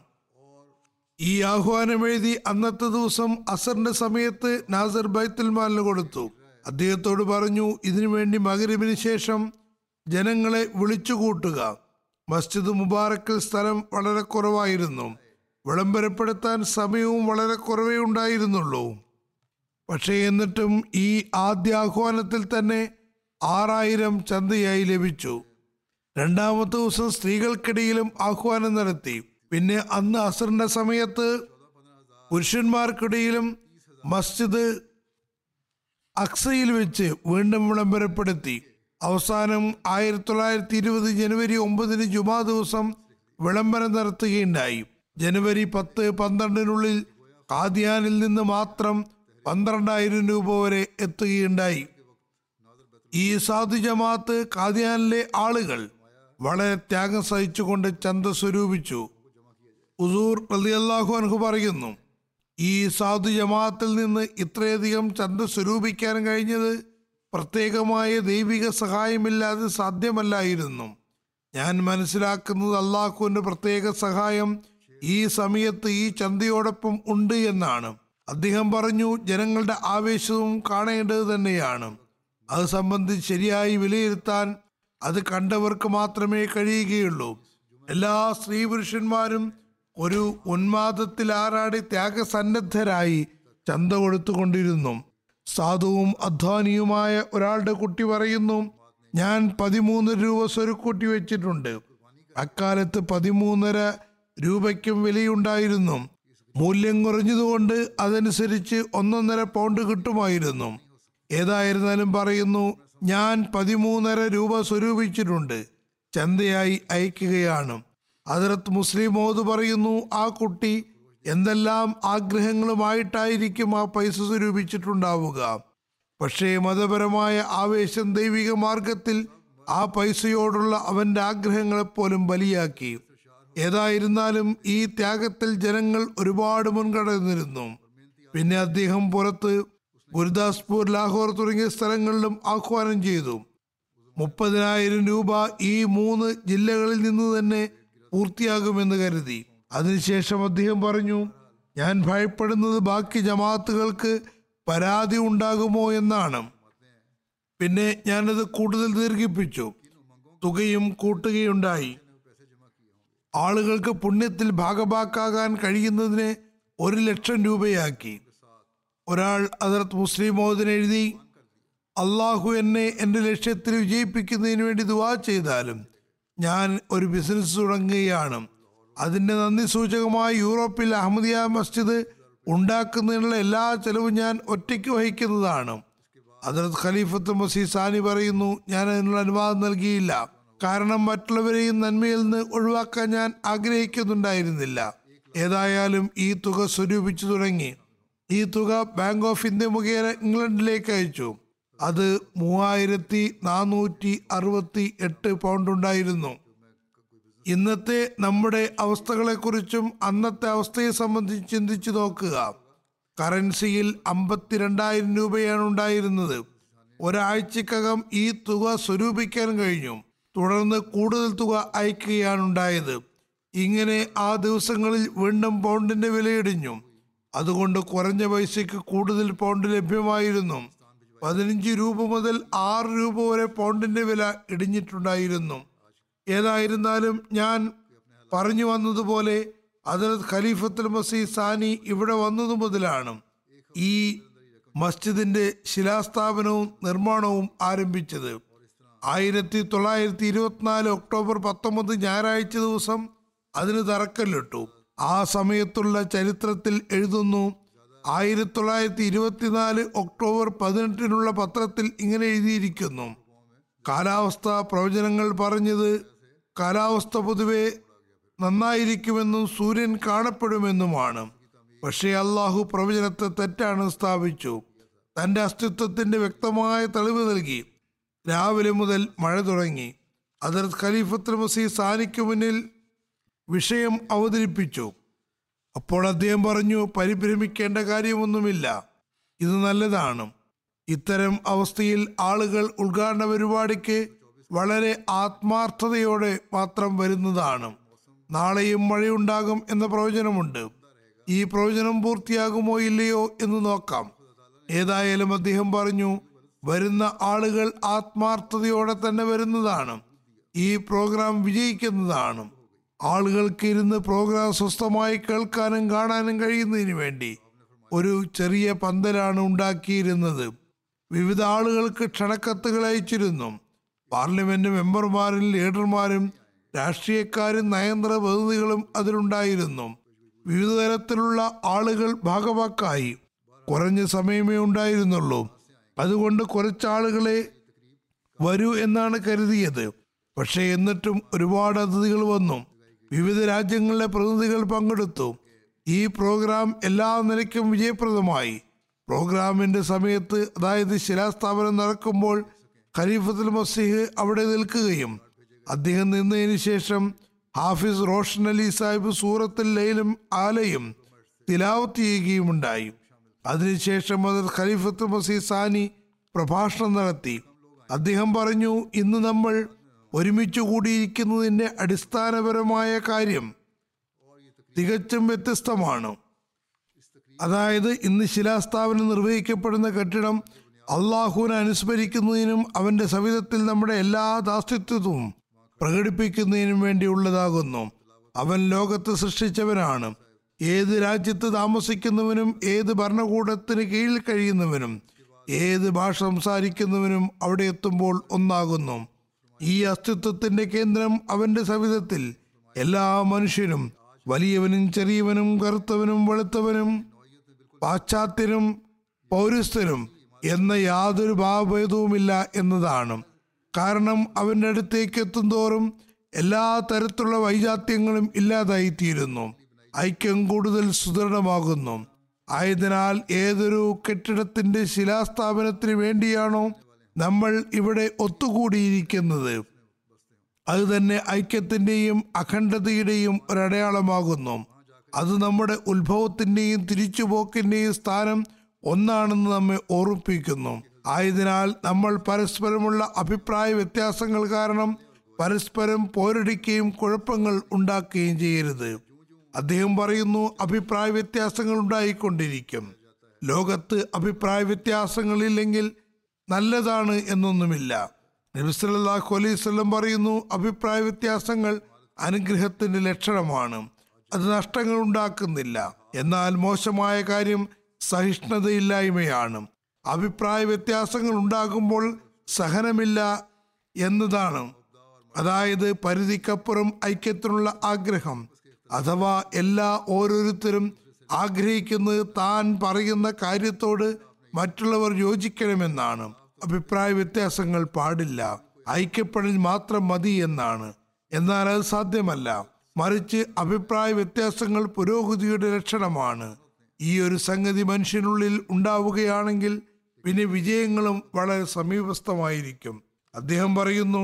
ഈ ആഹ്വാനം എഴുതി അന്നത്തെ ദിവസം അസറിന്റെ സമയത്ത് നാസർ ബൈത്തുൽമാലിന് കൊടുത്തു അദ്ദേഹത്തോട് പറഞ്ഞു ഇതിനുവേണ്ടി മകരിബിന് ശേഷം ജനങ്ങളെ വിളിച്ചു കൂട്ടുക മസ്ജിദ് മുബാറക്കിൽ സ്ഥലം വളരെ കുറവായിരുന്നു വിളംബരപ്പെടുത്താൻ സമയവും വളരെ കുറവേ ഉണ്ടായിരുന്നുള്ളൂ പക്ഷേ എന്നിട്ടും ഈ ആദ്യ ആഹ്വാനത്തിൽ തന്നെ ആറായിരം ചന്തയായി ലഭിച്ചു രണ്ടാമത്തെ ദിവസം സ്ത്രീകൾക്കിടയിലും ആഹ്വാനം നടത്തി പിന്നെ അന്ന് അസറിന്റെ സമയത്ത് പുരുഷന്മാർക്കിടയിലും മസ്ജിദ് അക്സയിൽ വെച്ച് വീണ്ടും വിളംബരപ്പെടുത്തി അവസാനം ആയിരത്തി തൊള്ളായിരത്തി ഇരുപത് ജനുവരി ഒമ്പതിന് ജുമാ ദിവസം വിളംബരം നടത്തുകയുണ്ടായി ജനുവരി പത്ത് പന്ത്രണ്ടിനുള്ളിൽ കാദ്യാനിൽ നിന്ന് മാത്രം പന്ത്രണ്ടായിരം രൂപ വരെ എത്തുകയുണ്ടായി ഈ സാധു ജമാഅത്ത് കാദ്യാനിലെ ആളുകൾ വളരെ ത്യാഗം സഹിച്ചുകൊണ്ട് ചന്ത സ്വരൂപിച്ചു ഉസൂർ റളിയല്ലാഹു അൻഹു പറയുന്നു ഈ സാധു ജമാഅത്തിൽ നിന്ന് ഇത്രയധികം ചന്ത സ്വരൂപിക്കാൻ കഴിഞ്ഞത് പ്രത്യേകമായ ദൈവിക സഹായമില്ലാതെ സാധ്യമല്ലായിരുന്നു ഞാൻ മനസ്സിലാക്കുന്നത് അള്ളാഹുവിന്റെ പ്രത്യേക സഹായം ഈ സമയത്ത് ഈ ചന്തയോടൊപ്പം ഉണ്ട് എന്നാണ് അദ്ദേഹം പറഞ്ഞു ജനങ്ങളുടെ ആവേശവും കാണേണ്ടത് തന്നെയാണ് അത് സംബന്ധിച്ച് ശരിയായി വിലയിരുത്താൻ അത് കണ്ടവർക്ക് മാത്രമേ കഴിയുകയുള്ളൂ എല്ലാ സ്ത്രീ പുരുഷന്മാരും ഒരു ഉന്മാദത്തിൽ ആറാടി ത്യാഗസന്നദ്ധരായി ചന്ത കൊടുത്തുകൊണ്ടിരുന്നു സാധുവും അധ്വാനിയുമായ ഒരാളുടെ കുട്ടി പറയുന്നു ഞാൻ പതിമൂന്ന് രൂപ സ്വരുക്കൂട്ടി വെച്ചിട്ടുണ്ട് അക്കാലത്ത് പതിമൂന്നര രൂപയ്ക്കും വിലയുണ്ടായിരുന്നു മൂല്യം കുറഞ്ഞതുകൊണ്ട് അതനുസരിച്ച് ഒന്നൊന്നര പൗണ്ട് കിട്ടുമായിരുന്നു ഏതായിരുന്നാലും പറയുന്നു ഞാൻ പതിമൂന്നര രൂപ സ്വരൂപിച്ചിട്ടുണ്ട് ചന്തയായി അയക്കുകയാണ് അതിർത്ത് മുസ്ലിം മോദ് പറയുന്നു ആ കുട്ടി എന്തെല്ലാം ആഗ്രഹങ്ങളുമായിട്ടായിരിക്കും ആ പൈസ സ്വരൂപിച്ചിട്ടുണ്ടാവുക പക്ഷേ മതപരമായ ആവേശം ദൈവിക മാർഗത്തിൽ ആ പൈസയോടുള്ള അവന്റെ ആഗ്രഹങ്ങളെപ്പോലും ബലിയാക്കി ഏതായിരുന്നാലും ഈ ത്യാഗത്തിൽ ജനങ്ങൾ ഒരുപാട് മുൻകടന്നിരുന്നു പിന്നെ അദ്ദേഹം പുറത്ത് ഗുരുദാസ്പൂർ ലാഹോർ തുടങ്ങിയ സ്ഥലങ്ങളിലും ആഹ്വാനം ചെയ്തു മുപ്പതിനായിരം രൂപ ഈ മൂന്ന് ജില്ലകളിൽ നിന്ന് തന്നെ പൂർത്തിയാകുമെന്ന് കരുതി അതിനുശേഷം അദ്ദേഹം പറഞ്ഞു ഞാൻ ഭയപ്പെടുന്നത് ബാക്കി ജമാഅത്തുകൾക്ക് പരാതി ഉണ്ടാകുമോ എന്നാണ് പിന്നെ ഞാനത് കൂടുതൽ ദീർഘിപ്പിച്ചു തുകയും കൂട്ടുകയുണ്ടായി ആളുകൾക്ക് പുണ്യത്തിൽ ഭാഗഭാക്കാകാൻ കഴിയുന്നതിന് ഒരു ലക്ഷം രൂപയാക്കി ഒരാൾ അതിർത്ത് മുസ്ലിം മോദിന് എഴുതി അള്ളാഹു എന്നെ എൻ്റെ ലക്ഷ്യത്തിൽ വിജയിപ്പിക്കുന്നതിന് വേണ്ടി ദുവാ ചെയ്താലും ഞാൻ ഒരു ബിസിനസ് തുടങ്ങുകയാണ് അതിൻ്റെ നന്ദി സൂചകമായി യൂറോപ്പിൽ അഹമ്മദിയ മസ്ജിദ് ഉണ്ടാക്കുന്നതിനുള്ള എല്ലാ ചെലവും ഞാൻ ഒറ്റയ്ക്ക് വഹിക്കുന്നതാണ് അതിർത്ത് ഖലീഫത്ത് മസീദ് സാനി പറയുന്നു ഞാൻ അതിനുള്ള അനുവാദം നൽകിയില്ല കാരണം മറ്റുള്ളവരെയും നന്മയിൽ നിന്ന് ഒഴിവാക്കാൻ ഞാൻ ആഗ്രഹിക്കുന്നുണ്ടായിരുന്നില്ല ഏതായാലും ഈ തുക സ്വരൂപിച്ചു തുടങ്ങി ഈ തുക ബാങ്ക് ഓഫ് ഇന്ത്യ മുഖേന ഇംഗ്ലണ്ടിലേക്ക് അയച്ചു അത് മൂവായിരത്തി നാനൂറ്റി അറുപത്തി എട്ട് പൗണ്ട് ഉണ്ടായിരുന്നു ഇന്നത്തെ നമ്മുടെ അവസ്ഥകളെക്കുറിച്ചും അന്നത്തെ അവസ്ഥയെ സംബന്ധിച്ച് ചിന്തിച്ചു നോക്കുക കറൻസിയിൽ അമ്പത്തിരണ്ടായിരം രൂപയാണ് ഉണ്ടായിരുന്നത് ഒരാഴ്ചക്കകം ഈ തുക സ്വരൂപിക്കാൻ കഴിഞ്ഞു തുടർന്ന് കൂടുതൽ തുക അയക്കുകയാണ് ഉണ്ടായത് ഇങ്ങനെ ആ ദിവസങ്ങളിൽ വീണ്ടും പൗണ്ടിന്റെ വിലയിടിഞ്ഞു അതുകൊണ്ട് കുറഞ്ഞ പൈസയ്ക്ക് കൂടുതൽ പൗണ്ട് ലഭ്യമായിരുന്നു പതിനഞ്ച് രൂപ മുതൽ ആറ് രൂപ വരെ പൗണ്ടിന്റെ വില ഇടിഞ്ഞിട്ടുണ്ടായിരുന്നു ഏതായിരുന്നാലും ഞാൻ പറഞ്ഞു വന്നതുപോലെ അതിലത് ഖലീഫത്തുൽ മസീദ് സാനി ഇവിടെ വന്നതു മുതലാണ് ഈ മസ്ജിദിന്റെ ശിലാസ്ഥാപനവും നിർമ്മാണവും ആരംഭിച്ചത് ആയിരത്തി തൊള്ളായിരത്തി ഇരുപത്തിനാല് ഒക്ടോബർ പത്തൊമ്പത് ഞായറാഴ്ച ദിവസം അതിന് തറക്കല്ലിട്ടു ആ സമയത്തുള്ള ചരിത്രത്തിൽ എഴുതുന്നു ആയിരത്തി തൊള്ളായിരത്തി ഇരുപത്തിനാല് ഒക്ടോബർ പതിനെട്ടിനുള്ള പത്രത്തിൽ ഇങ്ങനെ എഴുതിയിരിക്കുന്നു കാലാവസ്ഥ പ്രവചനങ്ങൾ പറഞ്ഞത് കാലാവസ്ഥ പൊതുവെ നന്നായിരിക്കുമെന്നും സൂര്യൻ കാണപ്പെടുമെന്നുമാണ് പക്ഷേ അള്ളാഹു പ്രവചനത്തെ തെറ്റാണ് സ്ഥാപിച്ചു തന്റെ അസ്തിത്വത്തിന്റെ വ്യക്തമായ തെളിവ് നൽകി രാവിലെ മുതൽ മഴ തുടങ്ങി അതിർ ഖലീഫത്തുൽ മസീദ് സാനിക്ക് മുന്നിൽ വിഷയം അവതരിപ്പിച്ചു അപ്പോൾ അദ്ദേഹം പറഞ്ഞു പരിഭ്രമിക്കേണ്ട കാര്യമൊന്നുമില്ല ഇത് നല്ലതാണ് ഇത്തരം അവസ്ഥയിൽ ആളുകൾ ഉദ്ഘാടന പരിപാടിക്ക് വളരെ ആത്മാർത്ഥതയോടെ മാത്രം വരുന്നതാണ് നാളെയും മഴയുണ്ടാകും എന്ന പ്രവചനമുണ്ട് ഈ പ്രവചനം പൂർത്തിയാകുമോ ഇല്ലയോ എന്ന് നോക്കാം ഏതായാലും അദ്ദേഹം പറഞ്ഞു വരുന്ന ആളുകൾ ആത്മാർത്ഥതയോടെ തന്നെ വരുന്നതാണ് ഈ പ്രോഗ്രാം വിജയിക്കുന്നതാണ് ആളുകൾക്ക് ഇരുന്ന് പ്രോഗ്രാം സ്വസ്ഥമായി കേൾക്കാനും കാണാനും കഴിയുന്നതിന് വേണ്ടി ഒരു ചെറിയ പന്തലാണ് ഉണ്ടാക്കിയിരുന്നത് വിവിധ ആളുകൾക്ക് ക്ഷണക്കത്തുകൾ അയച്ചിരുന്നു പാർലമെന്റ് മെമ്പർമാരും ലീഡർമാരും രാഷ്ട്രീയക്കാരും നയതന്ത്ര പ്രതിനിധികളും അതിലുണ്ടായിരുന്നു വിവിധ തരത്തിലുള്ള ആളുകൾ ഭാഗവാക്കായി കുറഞ്ഞ സമയമേ ഉണ്ടായിരുന്നുള്ളൂ അതുകൊണ്ട് കുറച്ചാളുകളെ വരൂ എന്നാണ് കരുതിയത് പക്ഷേ എന്നിട്ടും ഒരുപാട് അതിഥികൾ വന്നു വിവിധ രാജ്യങ്ങളിലെ പ്രതിനിധികൾ പങ്കെടുത്തു ഈ പ്രോഗ്രാം എല്ലാ നിലയ്ക്കും വിജയപ്രദമായി പ്രോഗ്രാമിന്റെ സമയത്ത് അതായത് ശിലാസ്ഥാപനം നടക്കുമ്പോൾ ഖലീഫത്തുൽ മസീഹ് അവിടെ നിൽക്കുകയും അദ്ദേഹം നിന്നതിന് ശേഷം ഹാഫിസ് റോഷൻ അലി സാഹിബ് സൂറത്തുൽ ലൈലും ആലയും തിലാവത്ത് ചെയ്യുകയുമുണ്ടായി അതിനുശേഷം അത് ഖലീഫത്ത് മസീദ് സാനി പ്രഭാഷണം നടത്തി അദ്ദേഹം പറഞ്ഞു ഇന്ന് നമ്മൾ ഒരുമിച്ച് കൂടിയിരിക്കുന്നതിന്റെ അടിസ്ഥാനപരമായ കാര്യം തികച്ചും വ്യത്യസ്തമാണ് അതായത് ഇന്ന് ശിലാസ്ഥാപനം നിർവഹിക്കപ്പെടുന്ന കെട്ടിടം അള്ളാഹുവിനെ അനുസ്മരിക്കുന്നതിനും അവന്റെ സവിധത്തിൽ നമ്മുടെ എല്ലാ ദാസ്തിത്വവും പ്രകടിപ്പിക്കുന്നതിനും വേണ്ടിയുള്ളതാകുന്നു അവൻ ലോകത്ത് സൃഷ്ടിച്ചവനാണ് ഏത് രാജ്യത്ത് താമസിക്കുന്നവനും ഏത് ഭരണകൂടത്തിന് കീഴിൽ കഴിയുന്നവനും ഏത് ഭാഷ സംസാരിക്കുന്നവനും അവിടെ എത്തുമ്പോൾ ഒന്നാകുന്നു ഈ അസ്തിത്വത്തിന്റെ കേന്ദ്രം അവന്റെ സവിധത്തിൽ എല്ലാ മനുഷ്യരും വലിയവനും ചെറിയവനും കറുത്തവനും വെളുത്തവനും പാശ്ചാത്യനും പൗരസ്ഥനും എന്ന യാതൊരു ഭാവഭേദവുമില്ല എന്നതാണ് കാരണം അവന്റെ അടുത്തേക്ക് എത്തുന്തോറും എല്ലാ തരത്തിലുള്ള വൈജാത്യങ്ങളും ഇല്ലാതായിത്തീരുന്നു ഐക്യം കൂടുതൽ സുദൃഢമാകുന്നു ആയതിനാൽ ഏതൊരു കെട്ടിടത്തിന്റെ ശിലാസ്ഥാപനത്തിന് വേണ്ടിയാണോ നമ്മൾ ഇവിടെ ഒത്തുകൂടിയിരിക്കുന്നത് അത് തന്നെ ഐക്യത്തിന്റെയും അഖണ്ഡതയുടെയും ഒരടയാളമാകുന്നു അത് നമ്മുടെ ഉത്ഭവത്തിന്റെയും തിരിച്ചുപോക്കിന്റെയും സ്ഥാനം ഒന്നാണെന്ന് നമ്മെ ഓർമ്മിപ്പിക്കുന്നു ആയതിനാൽ നമ്മൾ പരസ്പരമുള്ള അഭിപ്രായ വ്യത്യാസങ്ങൾ കാരണം പരസ്പരം പോരടിക്കുകയും കുഴപ്പങ്ങൾ ഉണ്ടാക്കുകയും ചെയ്യരുത് അദ്ദേഹം പറയുന്നു അഭിപ്രായ വ്യത്യാസങ്ങൾ ഉണ്ടായിക്കൊണ്ടിരിക്കും ലോകത്ത് അഭിപ്രായ വ്യത്യാസങ്ങളില്ലെങ്കിൽ നല്ലതാണ് എന്നൊന്നുമില്ല നബിസല്ലാഹു അലൈഹി സ്വലം പറയുന്നു അഭിപ്രായ വ്യത്യാസങ്ങൾ അനുഗ്രഹത്തിന്റെ ലക്ഷണമാണ് അത് നഷ്ടങ്ങൾ ഉണ്ടാക്കുന്നില്ല എന്നാൽ മോശമായ കാര്യം സഹിഷ്ണുതയില്ലായ്മയാണ് അഭിപ്രായ വ്യത്യാസങ്ങൾ ഉണ്ടാകുമ്പോൾ സഹനമില്ല എന്നതാണ് അതായത് പരിധിക്കപ്പുറം ഐക്യത്തിനുള്ള ആഗ്രഹം അഥവാ എല്ലാ ഓരോരുത്തരും ആഗ്രഹിക്കുന്നത് താൻ പറയുന്ന കാര്യത്തോട് മറ്റുള്ളവർ യോജിക്കണമെന്നാണ് അഭിപ്രായ വ്യത്യാസങ്ങൾ പാടില്ല ഐക്യപ്പെടൽ മാത്രം മതി എന്നാണ് എന്നാൽ അത് സാധ്യമല്ല മറിച്ച് അഭിപ്രായ വ്യത്യാസങ്ങൾ പുരോഗതിയുടെ ലക്ഷണമാണ് ഈ ഒരു സംഗതി മനുഷ്യനുള്ളിൽ ഉണ്ടാവുകയാണെങ്കിൽ പിന്നെ വിജയങ്ങളും വളരെ സമീപസ്ഥമായിരിക്കും അദ്ദേഹം പറയുന്നു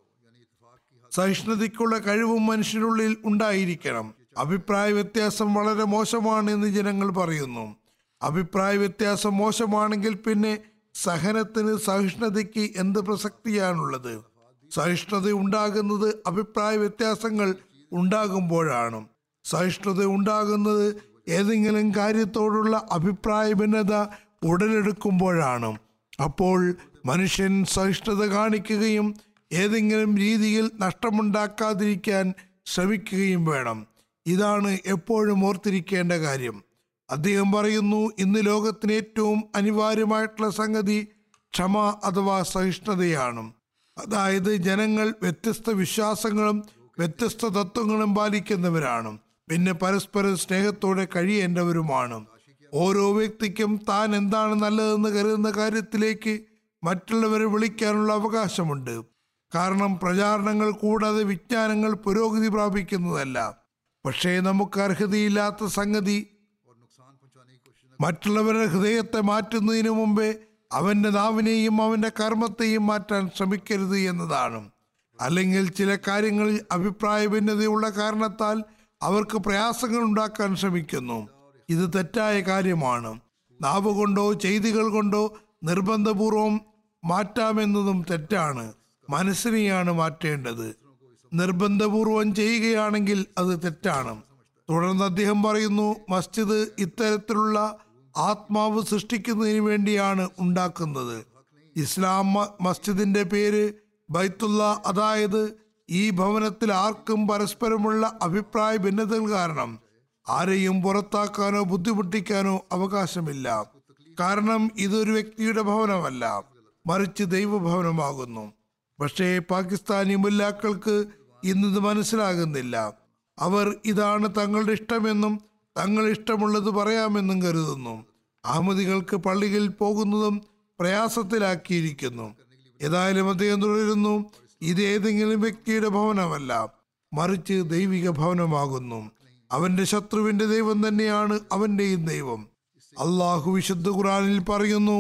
സഹിഷ്ണുതയ്ക്കുള്ള കഴിവും മനുഷ്യനുള്ളിൽ ഉണ്ടായിരിക്കണം അഭിപ്രായ വ്യത്യാസം വളരെ മോശമാണ് എന്ന് ജനങ്ങൾ പറയുന്നു അഭിപ്രായ വ്യത്യാസം മോശമാണെങ്കിൽ പിന്നെ സഹനത്തിന് സഹിഷ്ണുതയ്ക്ക് എന്ത് പ്രസക്തിയാണുള്ളത് സഹിഷ്ണുത ഉണ്ടാകുന്നത് അഭിപ്രായ വ്യത്യാസങ്ങൾ ഉണ്ടാകുമ്പോഴാണ് സഹിഷ്ണുത ഉണ്ടാകുന്നത് ഏതെങ്കിലും കാര്യത്തോടുള്ള അഭിപ്രായ ഭിന്നത ഉടലെടുക്കുമ്പോഴാണ് അപ്പോൾ മനുഷ്യൻ സഹിഷ്ണുത കാണിക്കുകയും ഏതെങ്കിലും രീതിയിൽ നഷ്ടമുണ്ടാക്കാതിരിക്കാൻ ശ്രമിക്കുകയും വേണം ഇതാണ് എപ്പോഴും ഓർത്തിരിക്കേണ്ട കാര്യം അദ്ദേഹം പറയുന്നു ഇന്ന് ലോകത്തിന് ഏറ്റവും അനിവാര്യമായിട്ടുള്ള സംഗതി ക്ഷമ അഥവാ സഹിഷ്ണുതയാണ് അതായത് ജനങ്ങൾ വ്യത്യസ്ത വിശ്വാസങ്ങളും വ്യത്യസ്ത തത്വങ്ങളും പാലിക്കുന്നവരാണ് പിന്നെ പരസ്പരം സ്നേഹത്തോടെ കഴിയേണ്ടവരുമാണ് ഓരോ വ്യക്തിക്കും താൻ എന്താണ് നല്ലതെന്ന് കരുതുന്ന കാര്യത്തിലേക്ക് മറ്റുള്ളവരെ വിളിക്കാനുള്ള അവകാശമുണ്ട് കാരണം പ്രചാരണങ്ങൾ കൂടാതെ വിജ്ഞാനങ്ങൾ പുരോഗതി പ്രാപിക്കുന്നതല്ല പക്ഷേ നമുക്ക് അർഹതയില്ലാത്ത സംഗതി മറ്റുള്ളവരുടെ ഹൃദയത്തെ മാറ്റുന്നതിന് മുമ്പേ അവന്റെ നാവിനെയും അവന്റെ കർമ്മത്തെയും മാറ്റാൻ ശ്രമിക്കരുത് എന്നതാണ് അല്ലെങ്കിൽ ചില കാര്യങ്ങളിൽ അഭിപ്രായ ഭിന്നതയുള്ള കാരണത്താൽ അവർക്ക് പ്രയാസങ്ങൾ ഉണ്ടാക്കാൻ ശ്രമിക്കുന്നു ഇത് തെറ്റായ കാര്യമാണ് നാവ് കൊണ്ടോ ചെയ്തികൾ കൊണ്ടോ നിർബന്ധപൂർവം മാറ്റാമെന്നതും തെറ്റാണ് മനസ്സിനെയാണ് മാറ്റേണ്ടത് നിർബന്ധപൂർവം ചെയ്യുകയാണെങ്കിൽ അത് തെറ്റാണ് തുടർന്ന് അദ്ദേഹം പറയുന്നു മസ്ജിദ് ഇത്തരത്തിലുള്ള ആത്മാവ് സൃഷ്ടിക്കുന്നതിന് വേണ്ടിയാണ് ഉണ്ടാക്കുന്നത് ഇസ്ലാം മ- മസ്ജിദിന്റെ പേര് ബൈത്തുള്ള അതായത് ഈ ഭവനത്തിൽ ആർക്കും പരസ്പരമുള്ള അഭിപ്രായ ഭിന്നതകൾ കാരണം ആരെയും പുറത്താക്കാനോ ബുദ്ധിമുട്ടിക്കാനോ അവകാശമില്ല കാരണം ഇതൊരു വ്യക്തിയുടെ ഭവനമല്ല മറിച്ച് ദൈവഭവനമാകുന്നു പക്ഷേ പാകിസ്ഥാനി മുല്ലാക്കൾക്ക് ഇന്നത് മനസ്സിലാകുന്നില്ല അവർ ഇതാണ് തങ്ങളുടെ ഇഷ്ടമെന്നും തങ്ങൾ ഇഷ്ടമുള്ളത് പറയാമെന്നും കരുതുന്നു അഹമ്മദികൾക്ക് പള്ളികളിൽ പോകുന്നതും പ്രയാസത്തിലാക്കിയിരിക്കുന്നു ഏതായാലും അദ്ദേഹം തുടരുന്നു ഇത് ഏതെങ്കിലും വ്യക്തിയുടെ ഭവനമല്ല മറിച്ച് ദൈവിക ഭവനമാകുന്നു അവന്റെ ശത്രുവിന്റെ ദൈവം തന്നെയാണ് അവന്റെയും ദൈവം അള്ളാഹു വിശുദ്ധ ഖുറാനിൽ പറയുന്നു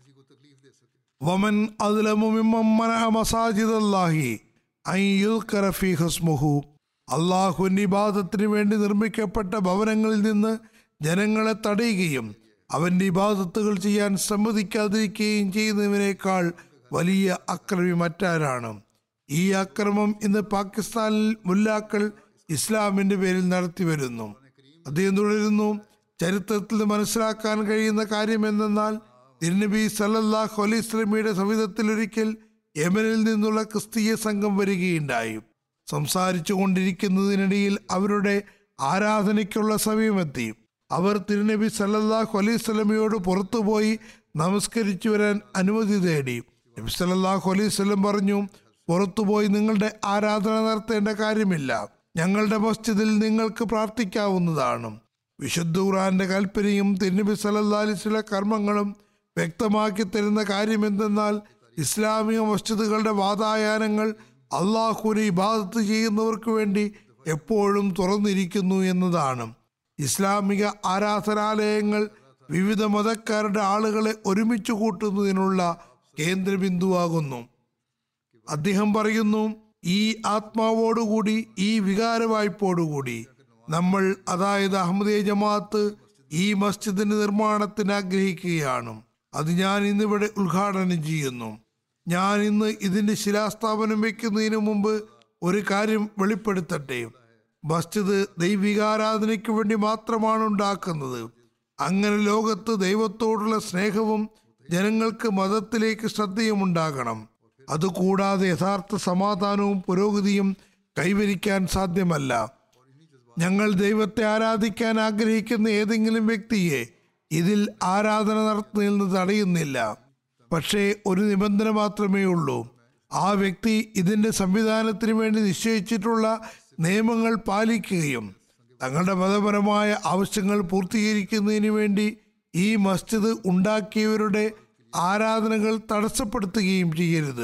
വമൻ അദ്ലമു മിമ്മൻ മനഅ മസാജിദല്ലാഹി അൻ യുദ്കറ ഫീഹി ഇസ്മുഹു അള്ളാഹുവിന്റെ ഇബാദത്തിന് വേണ്ടി നിർമ്മിക്കപ്പെട്ട ഭവനങ്ങളിൽ നിന്ന് ജനങ്ങളെ തടയുകയും അവന്റെ ഇബാദത്തുകൾ ചെയ്യാൻ സമ്മതിക്കാതിരിക്കുകയും ചെയ്യുന്നതിനേക്കാൾ വലിയ അക്രമി മറ്റാരാണ് ഈ അക്രമം ഇന്ന് പാകിസ്ഥാനിൽ മുല്ലാക്കൾ ഇസ്ലാമിന്റെ പേരിൽ നടത്തി വരുന്നു അദ്ദേഹം തുടരുന്നു ചരിത്രത്തിൽ മനസ്സിലാക്കാൻ കഴിയുന്ന കാര്യം എന്തെന്നാൽ തിരുനബി സല്ലല്ലാഹു അലൈഹി സ്വലമിയുടെ സവിധത്തിൽ ഒരിക്കൽ യമനിൽ നിന്നുള്ള ക്രിസ്തീയ സംഘം വരികയുണ്ടായി സംസാരിച്ചു കൊണ്ടിരിക്കുന്നതിനിടയിൽ അവരുടെ ആരാധനയ്ക്കുള്ള സമയമെത്തി അവർ തിരുനബി സല്ലല്ലാഹു അലൈഹി സ്വലമയോട് പുറത്തുപോയി നമസ്കരിച്ചു വരാൻ അനുമതി തേടി നബി സല്ലല്ലാഹു അലൈഹി സ്വലം പറഞ്ഞു പുറത്തുപോയി നിങ്ങളുടെ ആരാധന നടത്തേണ്ട കാര്യമില്ല ഞങ്ങളുടെ മസ്ജിദിൽ നിങ്ങൾക്ക് പ്രാർത്ഥിക്കാവുന്നതാണ് വിശുദ്ധ ഖുറാന്റെ കൽപ്പനയും തിരുനബി സല്ലല്ലാഹു അലൈഹി വസല്ലം കർമ്മങ്ങളും വ്യക്തമാക്കി തരുന്ന കാര്യം എന്തെന്നാൽ ഇസ്ലാമിക മസ്ജിദുകളുടെ വാതായാനങ്ങൾ അള്ളാഹുവിനെ ഇബാദത്ത് ചെയ്യുന്നവർക്ക് വേണ്ടി എപ്പോഴും തുറന്നിരിക്കുന്നു എന്നതാണ് ഇസ്ലാമിക ആരാധനാലയങ്ങൾ വിവിധ മതക്കാരുടെ ആളുകളെ ഒരുമിച്ച് കൂട്ടുന്നതിനുള്ള കേന്ദ്രബിന്ദുവാകുന്നു അദ്ദേഹം പറയുന്നു ഈ ആത്മാവോടുകൂടി ഈ വികാരവായ്പോടുകൂടി നമ്മൾ അതായത് അഹമ്മദിയ ജമാഅത്ത് ഈ മസ്ജിദിന്റെ നിർമ്മാണത്തിന് ആഗ്രഹിക്കുകയാണ് അത് ഞാൻ ഇന്നിവിടെ ഉദ്ഘാടനം ചെയ്യുന്നു ഞാൻ ഇന്ന് ഇതിന്റെ ശിലാസ്ഥാപനം വെക്കുന്നതിന് മുമ്പ് ഒരു കാര്യം വെളിപ്പെടുത്തട്ടെ മസ്ജിദ് ദൈവികാരാധനയ്ക്ക് വേണ്ടി മാത്രമാണ് ഉണ്ടാക്കുന്നത് അങ്ങനെ ലോകത്ത് ദൈവത്തോടുള്ള സ്നേഹവും ജനങ്ങൾക്ക് മതത്തിലേക്ക് ശ്രദ്ധയും ഉണ്ടാകണം അതുകൂടാതെ യഥാർത്ഥ സമാധാനവും പുരോഗതിയും കൈവരിക്കാൻ സാധ്യമല്ല ഞങ്ങൾ ദൈവത്തെ ആരാധിക്കാൻ ആഗ്രഹിക്കുന്ന ഏതെങ്കിലും വ്യക്തിയെ ഇതിൽ ആരാധന നടത്തുന്നതിൽ നിന്ന് തടയുന്നില്ല പക്ഷേ ഒരു നിബന്ധന മാത്രമേ ഉള്ളൂ ആ വ്യക്തി ഇതിന്റെ സംവിധാനത്തിന് വേണ്ടി നിശ്ചയിച്ചിട്ടുള്ള നിയമങ്ങൾ പാലിക്കുകയും തങ്ങളുടെ മതപരമായ ആവശ്യങ്ങൾ പൂർത്തീകരിക്കുന്നതിന് വേണ്ടി ഈ മസ്ജിദ് ഉണ്ടാക്കിയവരുടെ ആരാധനകൾ തടസ്സപ്പെടുത്തുകയും ചെയ്യരുത്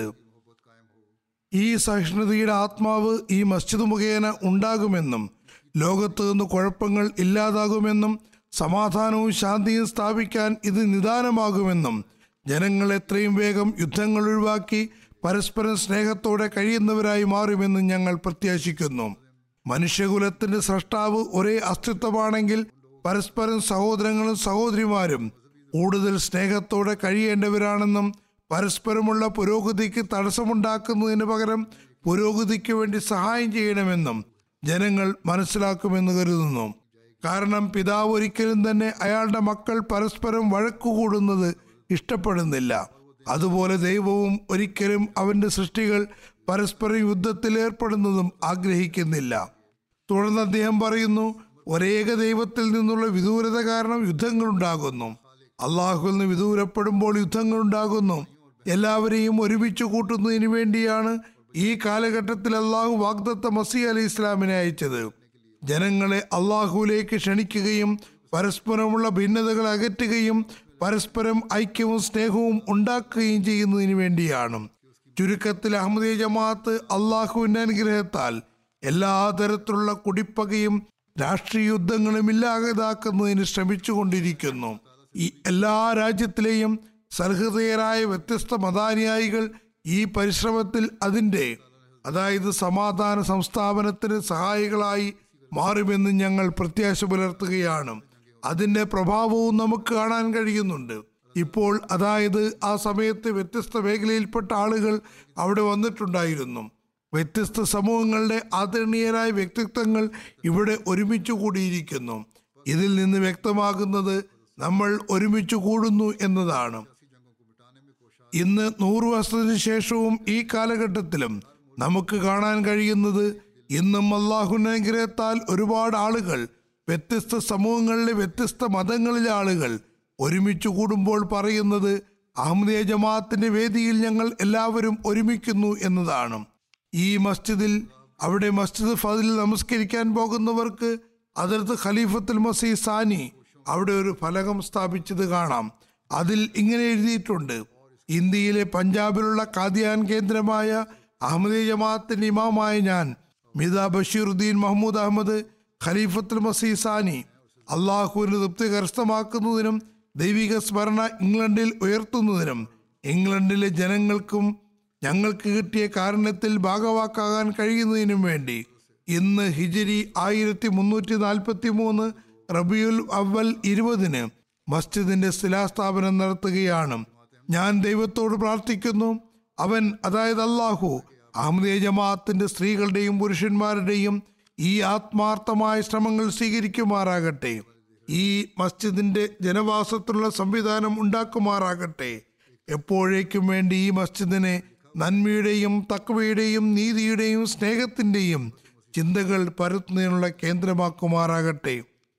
ഈ സഹിഷ്ണുതയുടെ ആത്മാവ് ഈ മസ്ജിദ് മുഖേന ഉണ്ടാകുമെന്നും ലോകത്ത് നിന്ന് കുഴപ്പങ്ങൾ ഇല്ലാതാകുമെന്നും സമാധാനവും ശാന്തിയും സ്ഥാപിക്കാൻ ഇത് നിദാനമാകുമെന്നും ജനങ്ങൾ എത്രയും വേഗം യുദ്ധങ്ങൾ ഒഴിവാക്കി പരസ്പരം സ്നേഹത്തോടെ കഴിയുന്നവരായി മാറുമെന്നും ഞങ്ങൾ പ്രത്യാശിക്കുന്നു മനുഷ്യകുലത്തിന്റെ സൃഷ്ടാവ് ഒരേ അസ്തിത്വമാണെങ്കിൽ പരസ്പരം സഹോദരങ്ങളും സഹോദരിമാരും കൂടുതൽ സ്നേഹത്തോടെ കഴിയേണ്ടവരാണെന്നും പരസ്പരമുള്ള പുരോഗതിക്ക് തടസ്സമുണ്ടാക്കുന്നതിന് പകരം പുരോഗതിക്ക് വേണ്ടി സഹായം ചെയ്യണമെന്നും ജനങ്ങൾ മനസ്സിലാക്കുമെന്ന് കരുതുന്നു കാരണം പിതാവ് ഒരിക്കലും തന്നെ അയാളുടെ മക്കൾ പരസ്പരം വഴക്കുകൂടുന്നത് ഇഷ്ടപ്പെടുന്നില്ല അതുപോലെ ദൈവവും ഒരിക്കലും അവന്റെ സൃഷ്ടികൾ പരസ്പരം യുദ്ധത്തിൽ ഏർപ്പെടുന്നതും ആഗ്രഹിക്കുന്നില്ല തുടർന്ന് അദ്ദേഹം പറയുന്നു ഒരേക ദൈവത്തിൽ നിന്നുള്ള വിദൂരത കാരണം യുദ്ധങ്ങളുണ്ടാകുന്നു അള്ളാഹുവിൽ നിന്ന് വിദൂരപ്പെടുമ്പോൾ യുദ്ധങ്ങളുണ്ടാകുന്നു എല്ലാവരെയും ഒരുമിച്ച് കൂട്ടുന്നതിന് വേണ്ടിയാണ് ഈ കാലഘട്ടത്തിൽ അള്ളാഹു വാഗ്ദത്ത മസീ അലി ഇസ്ലാമിനെ അയച്ചത് ജനങ്ങളെ അള്ളാഹുവിലേക്ക് ക്ഷണിക്കുകയും പരസ്പരമുള്ള ഭിന്നതകൾ അകറ്റുകയും പരസ്പരം ഐക്യവും സ്നേഹവും ഉണ്ടാക്കുകയും ചെയ്യുന്നതിന് വേണ്ടിയാണ് ചുരുക്കത്തിൽ അഹമ്മദീയ ജമാഅത്ത് അള്ളാഹുവിന്റെ അനുഗ്രഹത്താൽ എല്ലാ തരത്തിലുള്ള കുടിപ്പകയും രാഷ്ട്രീയ യുദ്ധങ്ങളും ഇല്ലാതാക്കുന്നതിന് ശ്രമിച്ചുകൊണ്ടിരിക്കുന്നു ഈ എല്ലാ രാജ്യത്തിലെയും സൽഹൃദയരായ വ്യത്യസ്ത മതാനുയായികൾ ഈ പരിശ്രമത്തിൽ അതിൻ്റെ അതായത് സമാധാന സംസ്ഥാപനത്തിന് സഹായികളായി മാറുമെന്ന് ഞങ്ങൾ പ്രത്യാശ പുലർത്തുകയാണ് അതിന്റെ പ്രഭാവവും നമുക്ക് കാണാൻ കഴിയുന്നുണ്ട് ഇപ്പോൾ അതായത് ആ സമയത്ത് വ്യത്യസ്ത മേഖലയിൽപ്പെട്ട ആളുകൾ അവിടെ വന്നിട്ടുണ്ടായിരുന്നു വ്യത്യസ്ത സമൂഹങ്ങളുടെ ആദരണീയരായ വ്യക്തിത്വങ്ങൾ ഇവിടെ ഒരുമിച്ച് കൂടിയിരിക്കുന്നു ഇതിൽ നിന്ന് വ്യക്തമാകുന്നത് നമ്മൾ ഒരുമിച്ച് കൂടുന്നു എന്നതാണ് ഇന്ന് നൂറു വർഷത്തിന് ശേഷവും ഈ കാലഘട്ടത്തിലും നമുക്ക് കാണാൻ കഴിയുന്നത് ഇന്നും അള്ളാഹുവിന്റെ അനുഗ്രഹത്താൽ ഒരുപാട് ആളുകൾ വ്യത്യസ്ത സമൂഹങ്ങളിലെ വ്യത്യസ്ത മതങ്ങളിലെ ആളുകൾ ഒരുമിച്ച് കൂടുമ്പോൾ പറയുന്നത് അഹമ്മദിയ ജമാഅത്തിന്റെ വേദിയിൽ ഞങ്ങൾ എല്ലാവരും ഒരുമിക്കുന്നു എന്നതാണ് ഈ മസ്ജിദിൽ അവിടെ മസ്ജിദ് ഫതിൽ നമസ്കരിക്കാൻ പോകുന്നവർക്ക് അതിർത്ത് ഖലീഫത്തുൽ മസീ സാനി അവിടെ ഒരു ഫലകം സ്ഥാപിച്ചത് കാണാം അതിൽ ഇങ്ങനെ എഴുതിയിട്ടുണ്ട് ഇന്ത്യയിലെ പഞ്ചാബിലുള്ള കാദിയാൻ കേന്ദ്രമായ അഹമ്മദീയ ജമാഅത്തിന്റെ ഇമാമായ ഞാൻ മിത ബഷീറുദ്ദീൻ മഹമ്മൂദ് അഹമ്മദ് ഖലീഫത്തുൽ മസീ സാനി അള്ളാഹുവിന് തൃപ്തി കരസ്ഥമാക്കുന്നതിനും ദൈവിക സ്മരണ ഇംഗ്ലണ്ടിൽ ഉയർത്തുന്നതിനും ഇംഗ്ലണ്ടിലെ ജനങ്ങൾക്കും ഞങ്ങൾക്ക് കിട്ടിയ കാരണത്തിൽ ഭാഗവാക്കാകാൻ കഴിയുന്നതിനും വേണ്ടി ഇന്ന് ഹിജരി ആയിരത്തി മുന്നൂറ്റി നാൽപ്പത്തി മൂന്ന് റബിയുൽ അവൽ ഇരുപതിന് മസ്ജിദിന്റെ ശിലാസ്ഥാപനം നടത്തുകയാണ് ഞാൻ ദൈവത്തോട് പ്രാർത്ഥിക്കുന്നു അവൻ അതായത് അള്ളാഹു അഹമ്മദീയ ജമാഅത്തിന്റെ സ്ത്രീകളുടെയും പുരുഷന്മാരുടെയും ഈ ആത്മാർത്ഥമായ ശ്രമങ്ങൾ സ്വീകരിക്കുമാറാകട്ടെ ഈ മസ്ജിദിന്റെ ജനവാസത്തിലുള്ള സംവിധാനം ഉണ്ടാക്കുമാറാകട്ടെ എപ്പോഴേക്കും വേണ്ടി ഈ മസ്ജിദിനെ നന്മയുടെയും തക്വയുടെയും നീതിയുടെയും സ്നേഹത്തിന്റെയും ചിന്തകൾ പരത്തുന്നതിനുള്ള കേന്ദ്രമാക്കുമാറാകട്ടെ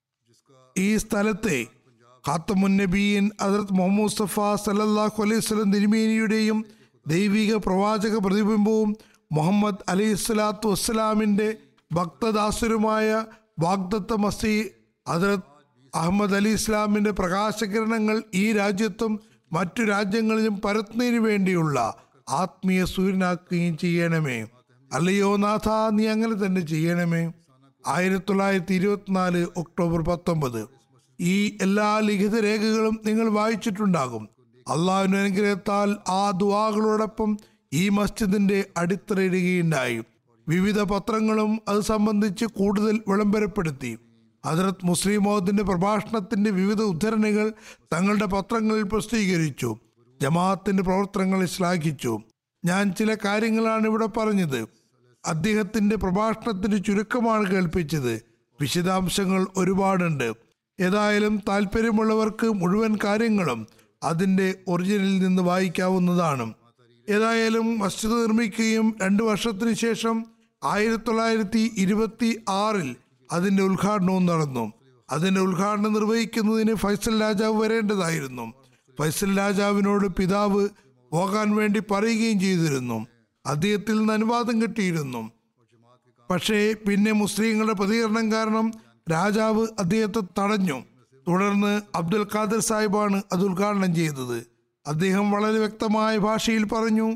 ഈ സ്ഥലത്തെ ഖാത്തമുൻ നബീൻ ഹജറത്ത് മുഹമ്മദ് മുസ്തഫ സല്ലല്ലാഹു അലൈഹി വസല്ലം തിരുമേനിയുടെയും ദൈവിക പ്രവാചക പ്രതിബിംബവും മുഹമ്മദ് അലൈഹി സ്വലാത്തു വസ്സലാമിന്റെ ഭക്തദാസരുമായ വാഗ്ദത്ത മസി ഹജറത്ത് അഹമ്മദ് അലി ഇസ്ലാമിന്റെ പ്രകാശകിരണങ്ങൾ ഈ രാജ്യത്തും മറ്റു രാജ്യങ്ങളിലും പരത്തുന്നതിന് വേണ്ടിയുള്ള ആത്മീയ സൂര്യനാക്കുകയും ചെയ്യണമേ അല്ലയോ നാഥ നീ അങ്ങനെ തന്നെ ചെയ്യണമേ ആയിരത്തി തൊള്ളായിരത്തി ഇരുപത്തിനാല് ഒക്ടോബർ പത്തൊമ്പത് ഈ എല്ലാ ലിഖിത രേഖകളും നിങ്ങൾ വായിച്ചിട്ടുണ്ടാകും അള്ളാഹുവിന്റെ അനുഗ്രഹത്താൽ ആ ദുവാകളോടൊപ്പം ഈ മസ്ജിദിന്റെ അടിത്തറയിടുകയുണ്ടായി വിവിധ പത്രങ്ങളും അത് സംബന്ധിച്ച് കൂടുതൽ വിളംബരപ്പെടുത്തി ഹജറത്ത് മുസ്ലിം മൗദിന്റെ പ്രഭാഷണത്തിന്റെ വിവിധ ഉദ്ധരണികൾ തങ്ങളുടെ പത്രങ്ങളിൽ പ്രസിദ്ധീകരിച്ചു ജമാഅത്തിന്റെ പ്രവർത്തനങ്ങളെ ശ്ലാഘിച്ചു ഞാൻ ചില കാര്യങ്ങളാണ് ഇവിടെ പറഞ്ഞത് അദ്ദേഹത്തിന്റെ പ്രഭാഷണത്തിന്റെ ചുരുക്കമാണ് കേൾപ്പിച്ചത് വിശദാംശങ്ങൾ ഒരുപാടുണ്ട് ഏതായാലും താല്പര്യമുള്ളവർക്ക് മുഴുവൻ കാര്യങ്ങളും അതിന്റെ ഒറിജിനലിൽ നിന്ന് വായിക്കാവുന്നതാണ് ഏതായാലും മസ്ജിദ് നിർമ്മിക്കുകയും രണ്ടു വർഷത്തിന് ശേഷം ആയിരത്തി തൊള്ളായിരത്തി ഇരുപത്തി ആറിൽ അതിന്റെ ഉദ്ഘാടനവും നടന്നു അതിന്റെ ഉദ്ഘാടനം നിർവഹിക്കുന്നതിന് ഫൈസൽ രാജാവ് വരേണ്ടതായിരുന്നു ഫൈസൽ രാജാവിനോട് പിതാവ് പോകാൻ വേണ്ടി പറയുകയും ചെയ്തിരുന്നു അദ്ദേഹത്തിൽ നിന്ന് അനുവാദം കിട്ടിയിരുന്നു പക്ഷേ പിന്നെ മുസ്ലിങ്ങളുടെ പ്രതികരണം കാരണം രാജാവ് അദ്ദേഹത്തെ തടഞ്ഞു തുടർന്ന് അബ്ദുൽ ഖാദർ സാഹിബാണ് അത് ഉദ്ഘാടനം ചെയ്തത് അദ്ദേഹം വളരെ വ്യക്തമായ ഭാഷയിൽ പറഞ്ഞു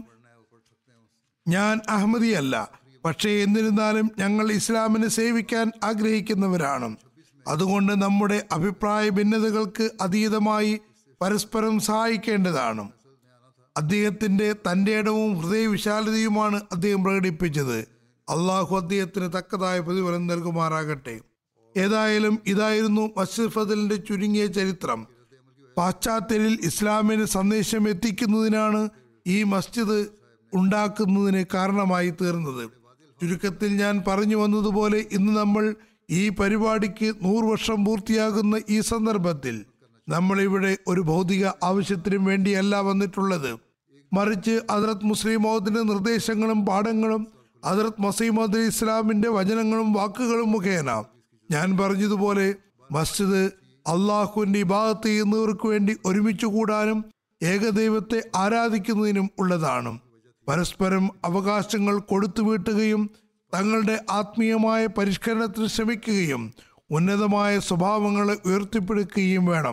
ഞാൻ അഹമ്മദിയല്ല പക്ഷേ എന്നിരുന്നാലും ഞങ്ങൾ ഇസ്ലാമിനെ സേവിക്കാൻ ആഗ്രഹിക്കുന്നവരാണ് അതുകൊണ്ട് നമ്മുടെ അഭിപ്രായ ഭിന്നതകൾക്ക് അതീതമായി പരസ്പരം സഹായിക്കേണ്ടതാണ് അദ്ദേഹത്തിന്റെ തന്റെ ഇടവും ഹൃദയവിശാലതയുമാണ് അദ്ദേഹം പ്രകടിപ്പിച്ചത് അള്ളാഹു അദ്ദേഹത്തിന് തക്കതായ പ്രതിഫലം നൽകുമാറാകട്ടെ ഏതായാലും ഇതായിരുന്നു മസ്ജിദ് ഫദലിന്റെ ചുരുങ്ങിയ ചരിത്രം പാശ്ചാത്യരിൽ ഇസ്ലാമിന് സന്ദേശം എത്തിക്കുന്നതിനാണ് ഈ മസ്ജിദ് ഉണ്ടാക്കുന്നതിന് കാരണമായി തീർന്നത് ചുരുക്കത്തിൽ ഞാൻ പറഞ്ഞു വന്നതുപോലെ ഇന്ന് നമ്മൾ ഈ പരിപാടിക്ക് നൂറ് വർഷം പൂർത്തിയാകുന്ന ഈ സന്ദർഭത്തിൽ നമ്മൾ ഇവിടെ ഒരു ഭൗതിക ആവശ്യത്തിനും വേണ്ടിയല്ല വന്നിട്ടുള്ളത് മറിച്ച് ഹദ്രത് മുസ്ലിം മൗദിന്റെ നിർദ്ദേശങ്ങളും പാഠങ്ങളും ഹദ്രത് മസീമദ് അലി ഇസ്ലാമിന്റെ വചനങ്ങളും വാക്കുകളും മുഖേന ഞാൻ പറഞ്ഞതുപോലെ മസ്ജിദ് അള്ളാഹുവിന്റെ ഇബാദത്ത് ചെയ്യുന്നവർക്ക് വേണ്ടി ഒരുമിച്ച് കൂടാനും ഏകദൈവത്തെ ആരാധിക്കുന്നതിനും ഉള്ളതാണ് പരസ്പരം അവകാശങ്ങൾ കൊടുത്തു വീട്ടുകയും തങ്ങളുടെ ആത്മീയമായ പരിഷ്കരണത്തിന് ശ്രമിക്കുകയും ഉന്നതമായ സ്വഭാവങ്ങളെ ഉയർത്തിപ്പിടിക്കുകയും വേണം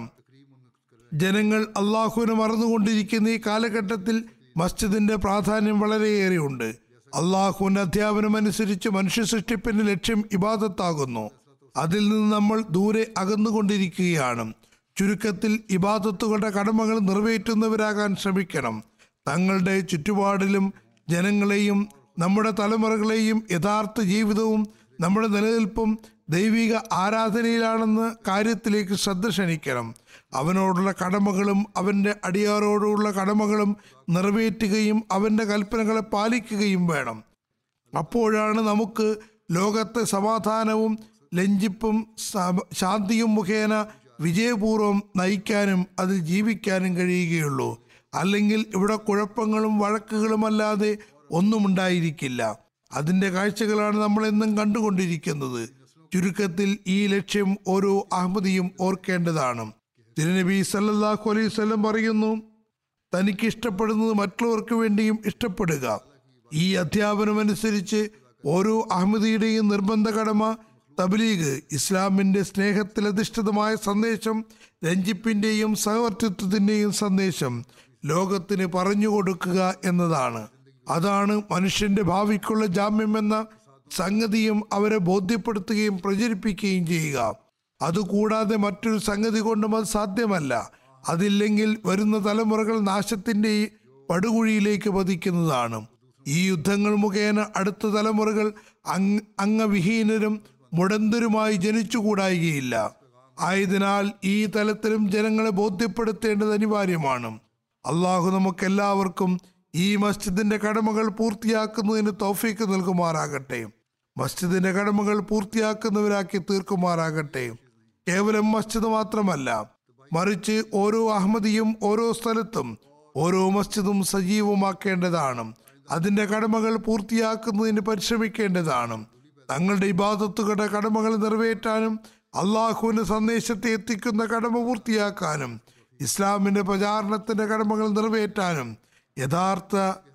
ജനങ്ങൾ അള്ളാഹുവിനെ മറന്നുകൊണ്ടിരിക്കുന്ന ഈ കാലഘട്ടത്തിൽ മസ്ജിദിന്റെ പ്രാധാന്യം വളരെയേറെയുണ്ട് അള്ളാഹുവിന്റെ അധ്യാപനം അനുസരിച്ച് മനുഷ്യ സൃഷ്ടിപ്പിന്റെ ലക്ഷ്യം ഇബാദത്താകുന്നു അതിൽ നിന്ന് നമ്മൾ ദൂരെ അകന്നുകൊണ്ടിരിക്കുകയാണ് ചുരുക്കത്തിൽ ഇബാദത്തുകളുടെ കടമകൾ നിറവേറ്റുന്നവരാകാൻ ശ്രമിക്കണം തങ്ങളുടെ ചുറ്റുപാടിലും ജനങ്ങളെയും നമ്മുടെ തലമുറകളെയും യഥാർത്ഥ ജീവിതവും നമ്മുടെ നിലനിൽപ്പും ദൈവിക ആരാധനയിലാണെന്ന കാര്യത്തിലേക്ക് ശ്രദ്ധ ക്ഷണിക്കണം അവനോടുള്ള കടമകളും അവൻ്റെ അടിയാറോടുള്ള കടമകളും നിറവേറ്റുകയും അവൻ്റെ കൽപ്പനകളെ പാലിക്കുകയും വേണം അപ്പോഴാണ് നമുക്ക് ലോകത്തെ സമാധാനവും ലഞ്ചിപ്പും സ- ശാന്തിയും മുഖേന വിജയപൂർവ്വം നയിക്കാനും അതിൽ ജീവിക്കാനും കഴിയുകയുള്ളൂ അല്ലെങ്കിൽ ഇവിടെ കുഴപ്പങ്ങളും വഴക്കുകളുമല്ലാതെ ഒന്നും ഉണ്ടായിരിക്കില്ല അതിൻ്റെ കാഴ്ചകളാണ് നമ്മൾ എന്നും കണ്ടുകൊണ്ടിരിക്കുന്നത് ചുരുക്കത്തിൽ ഈ ലക്ഷ്യം ഓരോ അഹമ്മദിയും ഓർക്കേണ്ടതാണ് തിരുനബി സല്ലല്ലാഹു അലൈഹി വസല്ലം പറയുന്നു തനിക്ക് ഇഷ്ടപ്പെടുന്നത് മറ്റുള്ളവർക്ക് വേണ്ടിയും ഇഷ്ടപ്പെടുക ഈ അധ്യാപനമനുസരിച്ച് ഓരോ അഹമ്മദിയുടെയും നിർബന്ധ കടമ തബ്ലീഗ് ഇസ്ലാമിന്റെ സ്നേഹത്തിൽ അധിഷ്ഠിതമായ സന്ദേശം രഞ്ജിപ്പിന്റെയും സഹവർത്തിത്വത്തിന്റെയും സന്ദേശം ലോകത്തിന് പറഞ്ഞു കൊടുക്കുക എന്നതാണ് അതാണ് മനുഷ്യന്റെ ഭാവിക്കുള്ള ജാമ്യം എന്ന സംഗതിയും അവരെ ബോധ്യപ്പെടുത്തുകയും പ്രചരിപ്പിക്കുകയും ചെയ്യുക അതുകൂടാതെ മറ്റൊരു സംഗതി കൊണ്ടും അത് സാധ്യമല്ല അതില്ലെങ്കിൽ വരുന്ന തലമുറകൾ നാശത്തിന്റെ ഈ പടുകുഴിയിലേക്ക് പതിക്കുന്നതാണ് ഈ യുദ്ധങ്ങൾ മുഖേന അടുത്ത തലമുറകൾ അങ് അംഗവിഹീനരും മുടന്തരുമായി ജനിച്ചുകൂടായികയില്ല ആയതിനാൽ ഈ തലത്തിലും ജനങ്ങളെ ബോധ്യപ്പെടുത്തേണ്ടത് അനിവാര്യമാണ് അള്ളാഹു നമുക്കെല്ലാവർക്കും ഈ മസ്ജിദിന്റെ കടമകൾ പൂർത്തിയാക്കുന്നതിന് തൗഫീക്ക് നൽകുമാറാകട്ടെ മസ്ജിദിന്റെ കടമകൾ പൂർത്തിയാക്കുന്നവരാക്കി തീർക്കുമാറാകട്ടെ കേവലം മസ്ജിദ് മാത്രമല്ല മറിച്ച് ഓരോ അഹമ്മദിയും ഓരോ സ്ഥലത്തും ഓരോ മസ്ജിദും സജീവമാക്കേണ്ടതാണ് അതിന്റെ കടമകൾ പൂർത്തിയാക്കുന്നതിന് പരിശ്രമിക്കേണ്ടതാണ് തങ്ങളുടെ ഇബാദത്തുകളുടെ കടമകൾ നിറവേറ്റാനും അള്ളാഹുവിന്റെ സന്ദേശത്തെ എത്തിക്കുന്ന കടമ പൂർത്തിയാക്കാനും ഇസ്ലാമിന്റെ പ്രചാരണത്തിന്റെ കടമകൾ നിറവേറ്റാനും യഥാർത്ഥ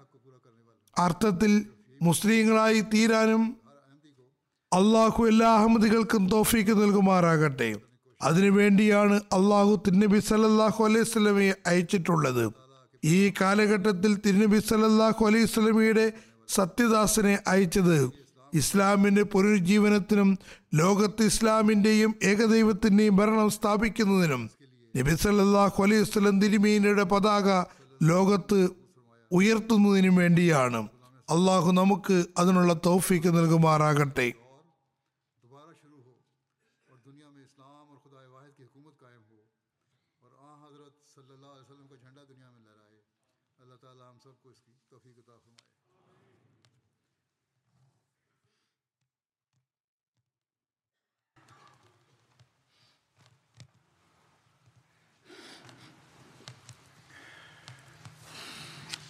അർത്ഥത്തിൽ മുസ്ലിങ്ങളായി തീരാനും അള്ളാഹു എല്ലാ അഹമ്മദികൾക്കും തോഫീക്ക് നൽകുമാറാകട്ടെ അതിനുവേണ്ടിയാണ് അള്ളാഹു തിരുനബി സല്ലല്ലാഹു അലൈഹി സ്വലമയെ അയച്ചിട്ടുള്ളത് ഈ കാലഘട്ടത്തിൽ തിരുനബി സല്ലല്ലാഹു അലൈഹി സ്വലമയുടെ സത്യദാസനെ അയച്ചത് ഇസ്ലാമിന്റെ പുനരുജ്ജീവനത്തിനും ലോകത്ത് ഇസ്ലാമിന്റെയും ഏകദൈവത്തിന്റെയും ഭരണം സ്ഥാപിക്കുന്നതിനും നബി സല്ലല്ലാഹു അലൈഹി വസല്ലം തിരുമീനയുടെ പതാക ലോകത്ത് ഉയർത്തുന്നതിനും വേണ്ടിയാണ് അള്ളാഹു നമുക്ക് അതിനുള്ള തൗഫീക്ക് നൽകുമാറാകട്ടെ दोबारा शुरू हो और दुनिया में इस्लाम और खुदा वाहिद की हुकूमत कायम हो और आ हज़रत सल्लल्लाहु अलैहि वसल्लम का झंडा दुनिया में लहराए अल्लाह ताला हम सबको इसकी तौफीक अता फरमाए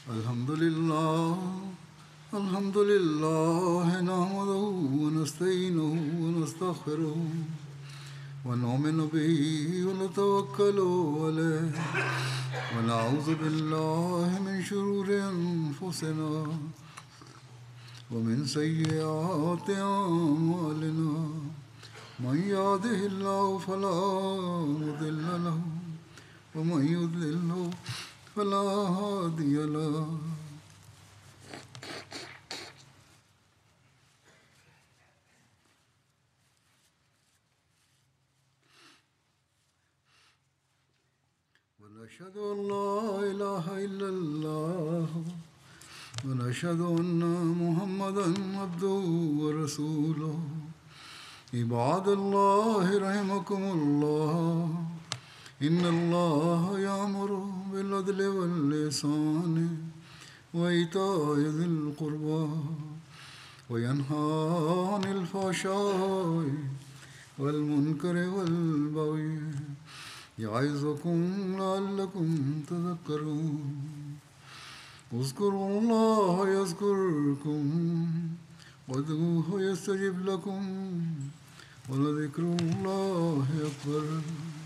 الحمد لله الحمد لله نحمده ونستعينه ونستغفره ونؤمن به ونتوكل عليه ونعوذ بالله من شرور انفسنا ومن سيئات اعمالنا من يهده الله فلا مضل له ومن يضلله فلا هادي له ونشهد أن لا إله إلا الله ونشهد أن محمدا عبده ورسوله عباد الله رحمكم الله إن الله يأمر بالعدل واللسان وإيتاء ذي القربى وينهى عن الفحشاء والمنكر والبغي يعظكم لعلكم تذكرون اذكروا الله يذكركم وادعوه يستجب لكم ولذكر الله أكبر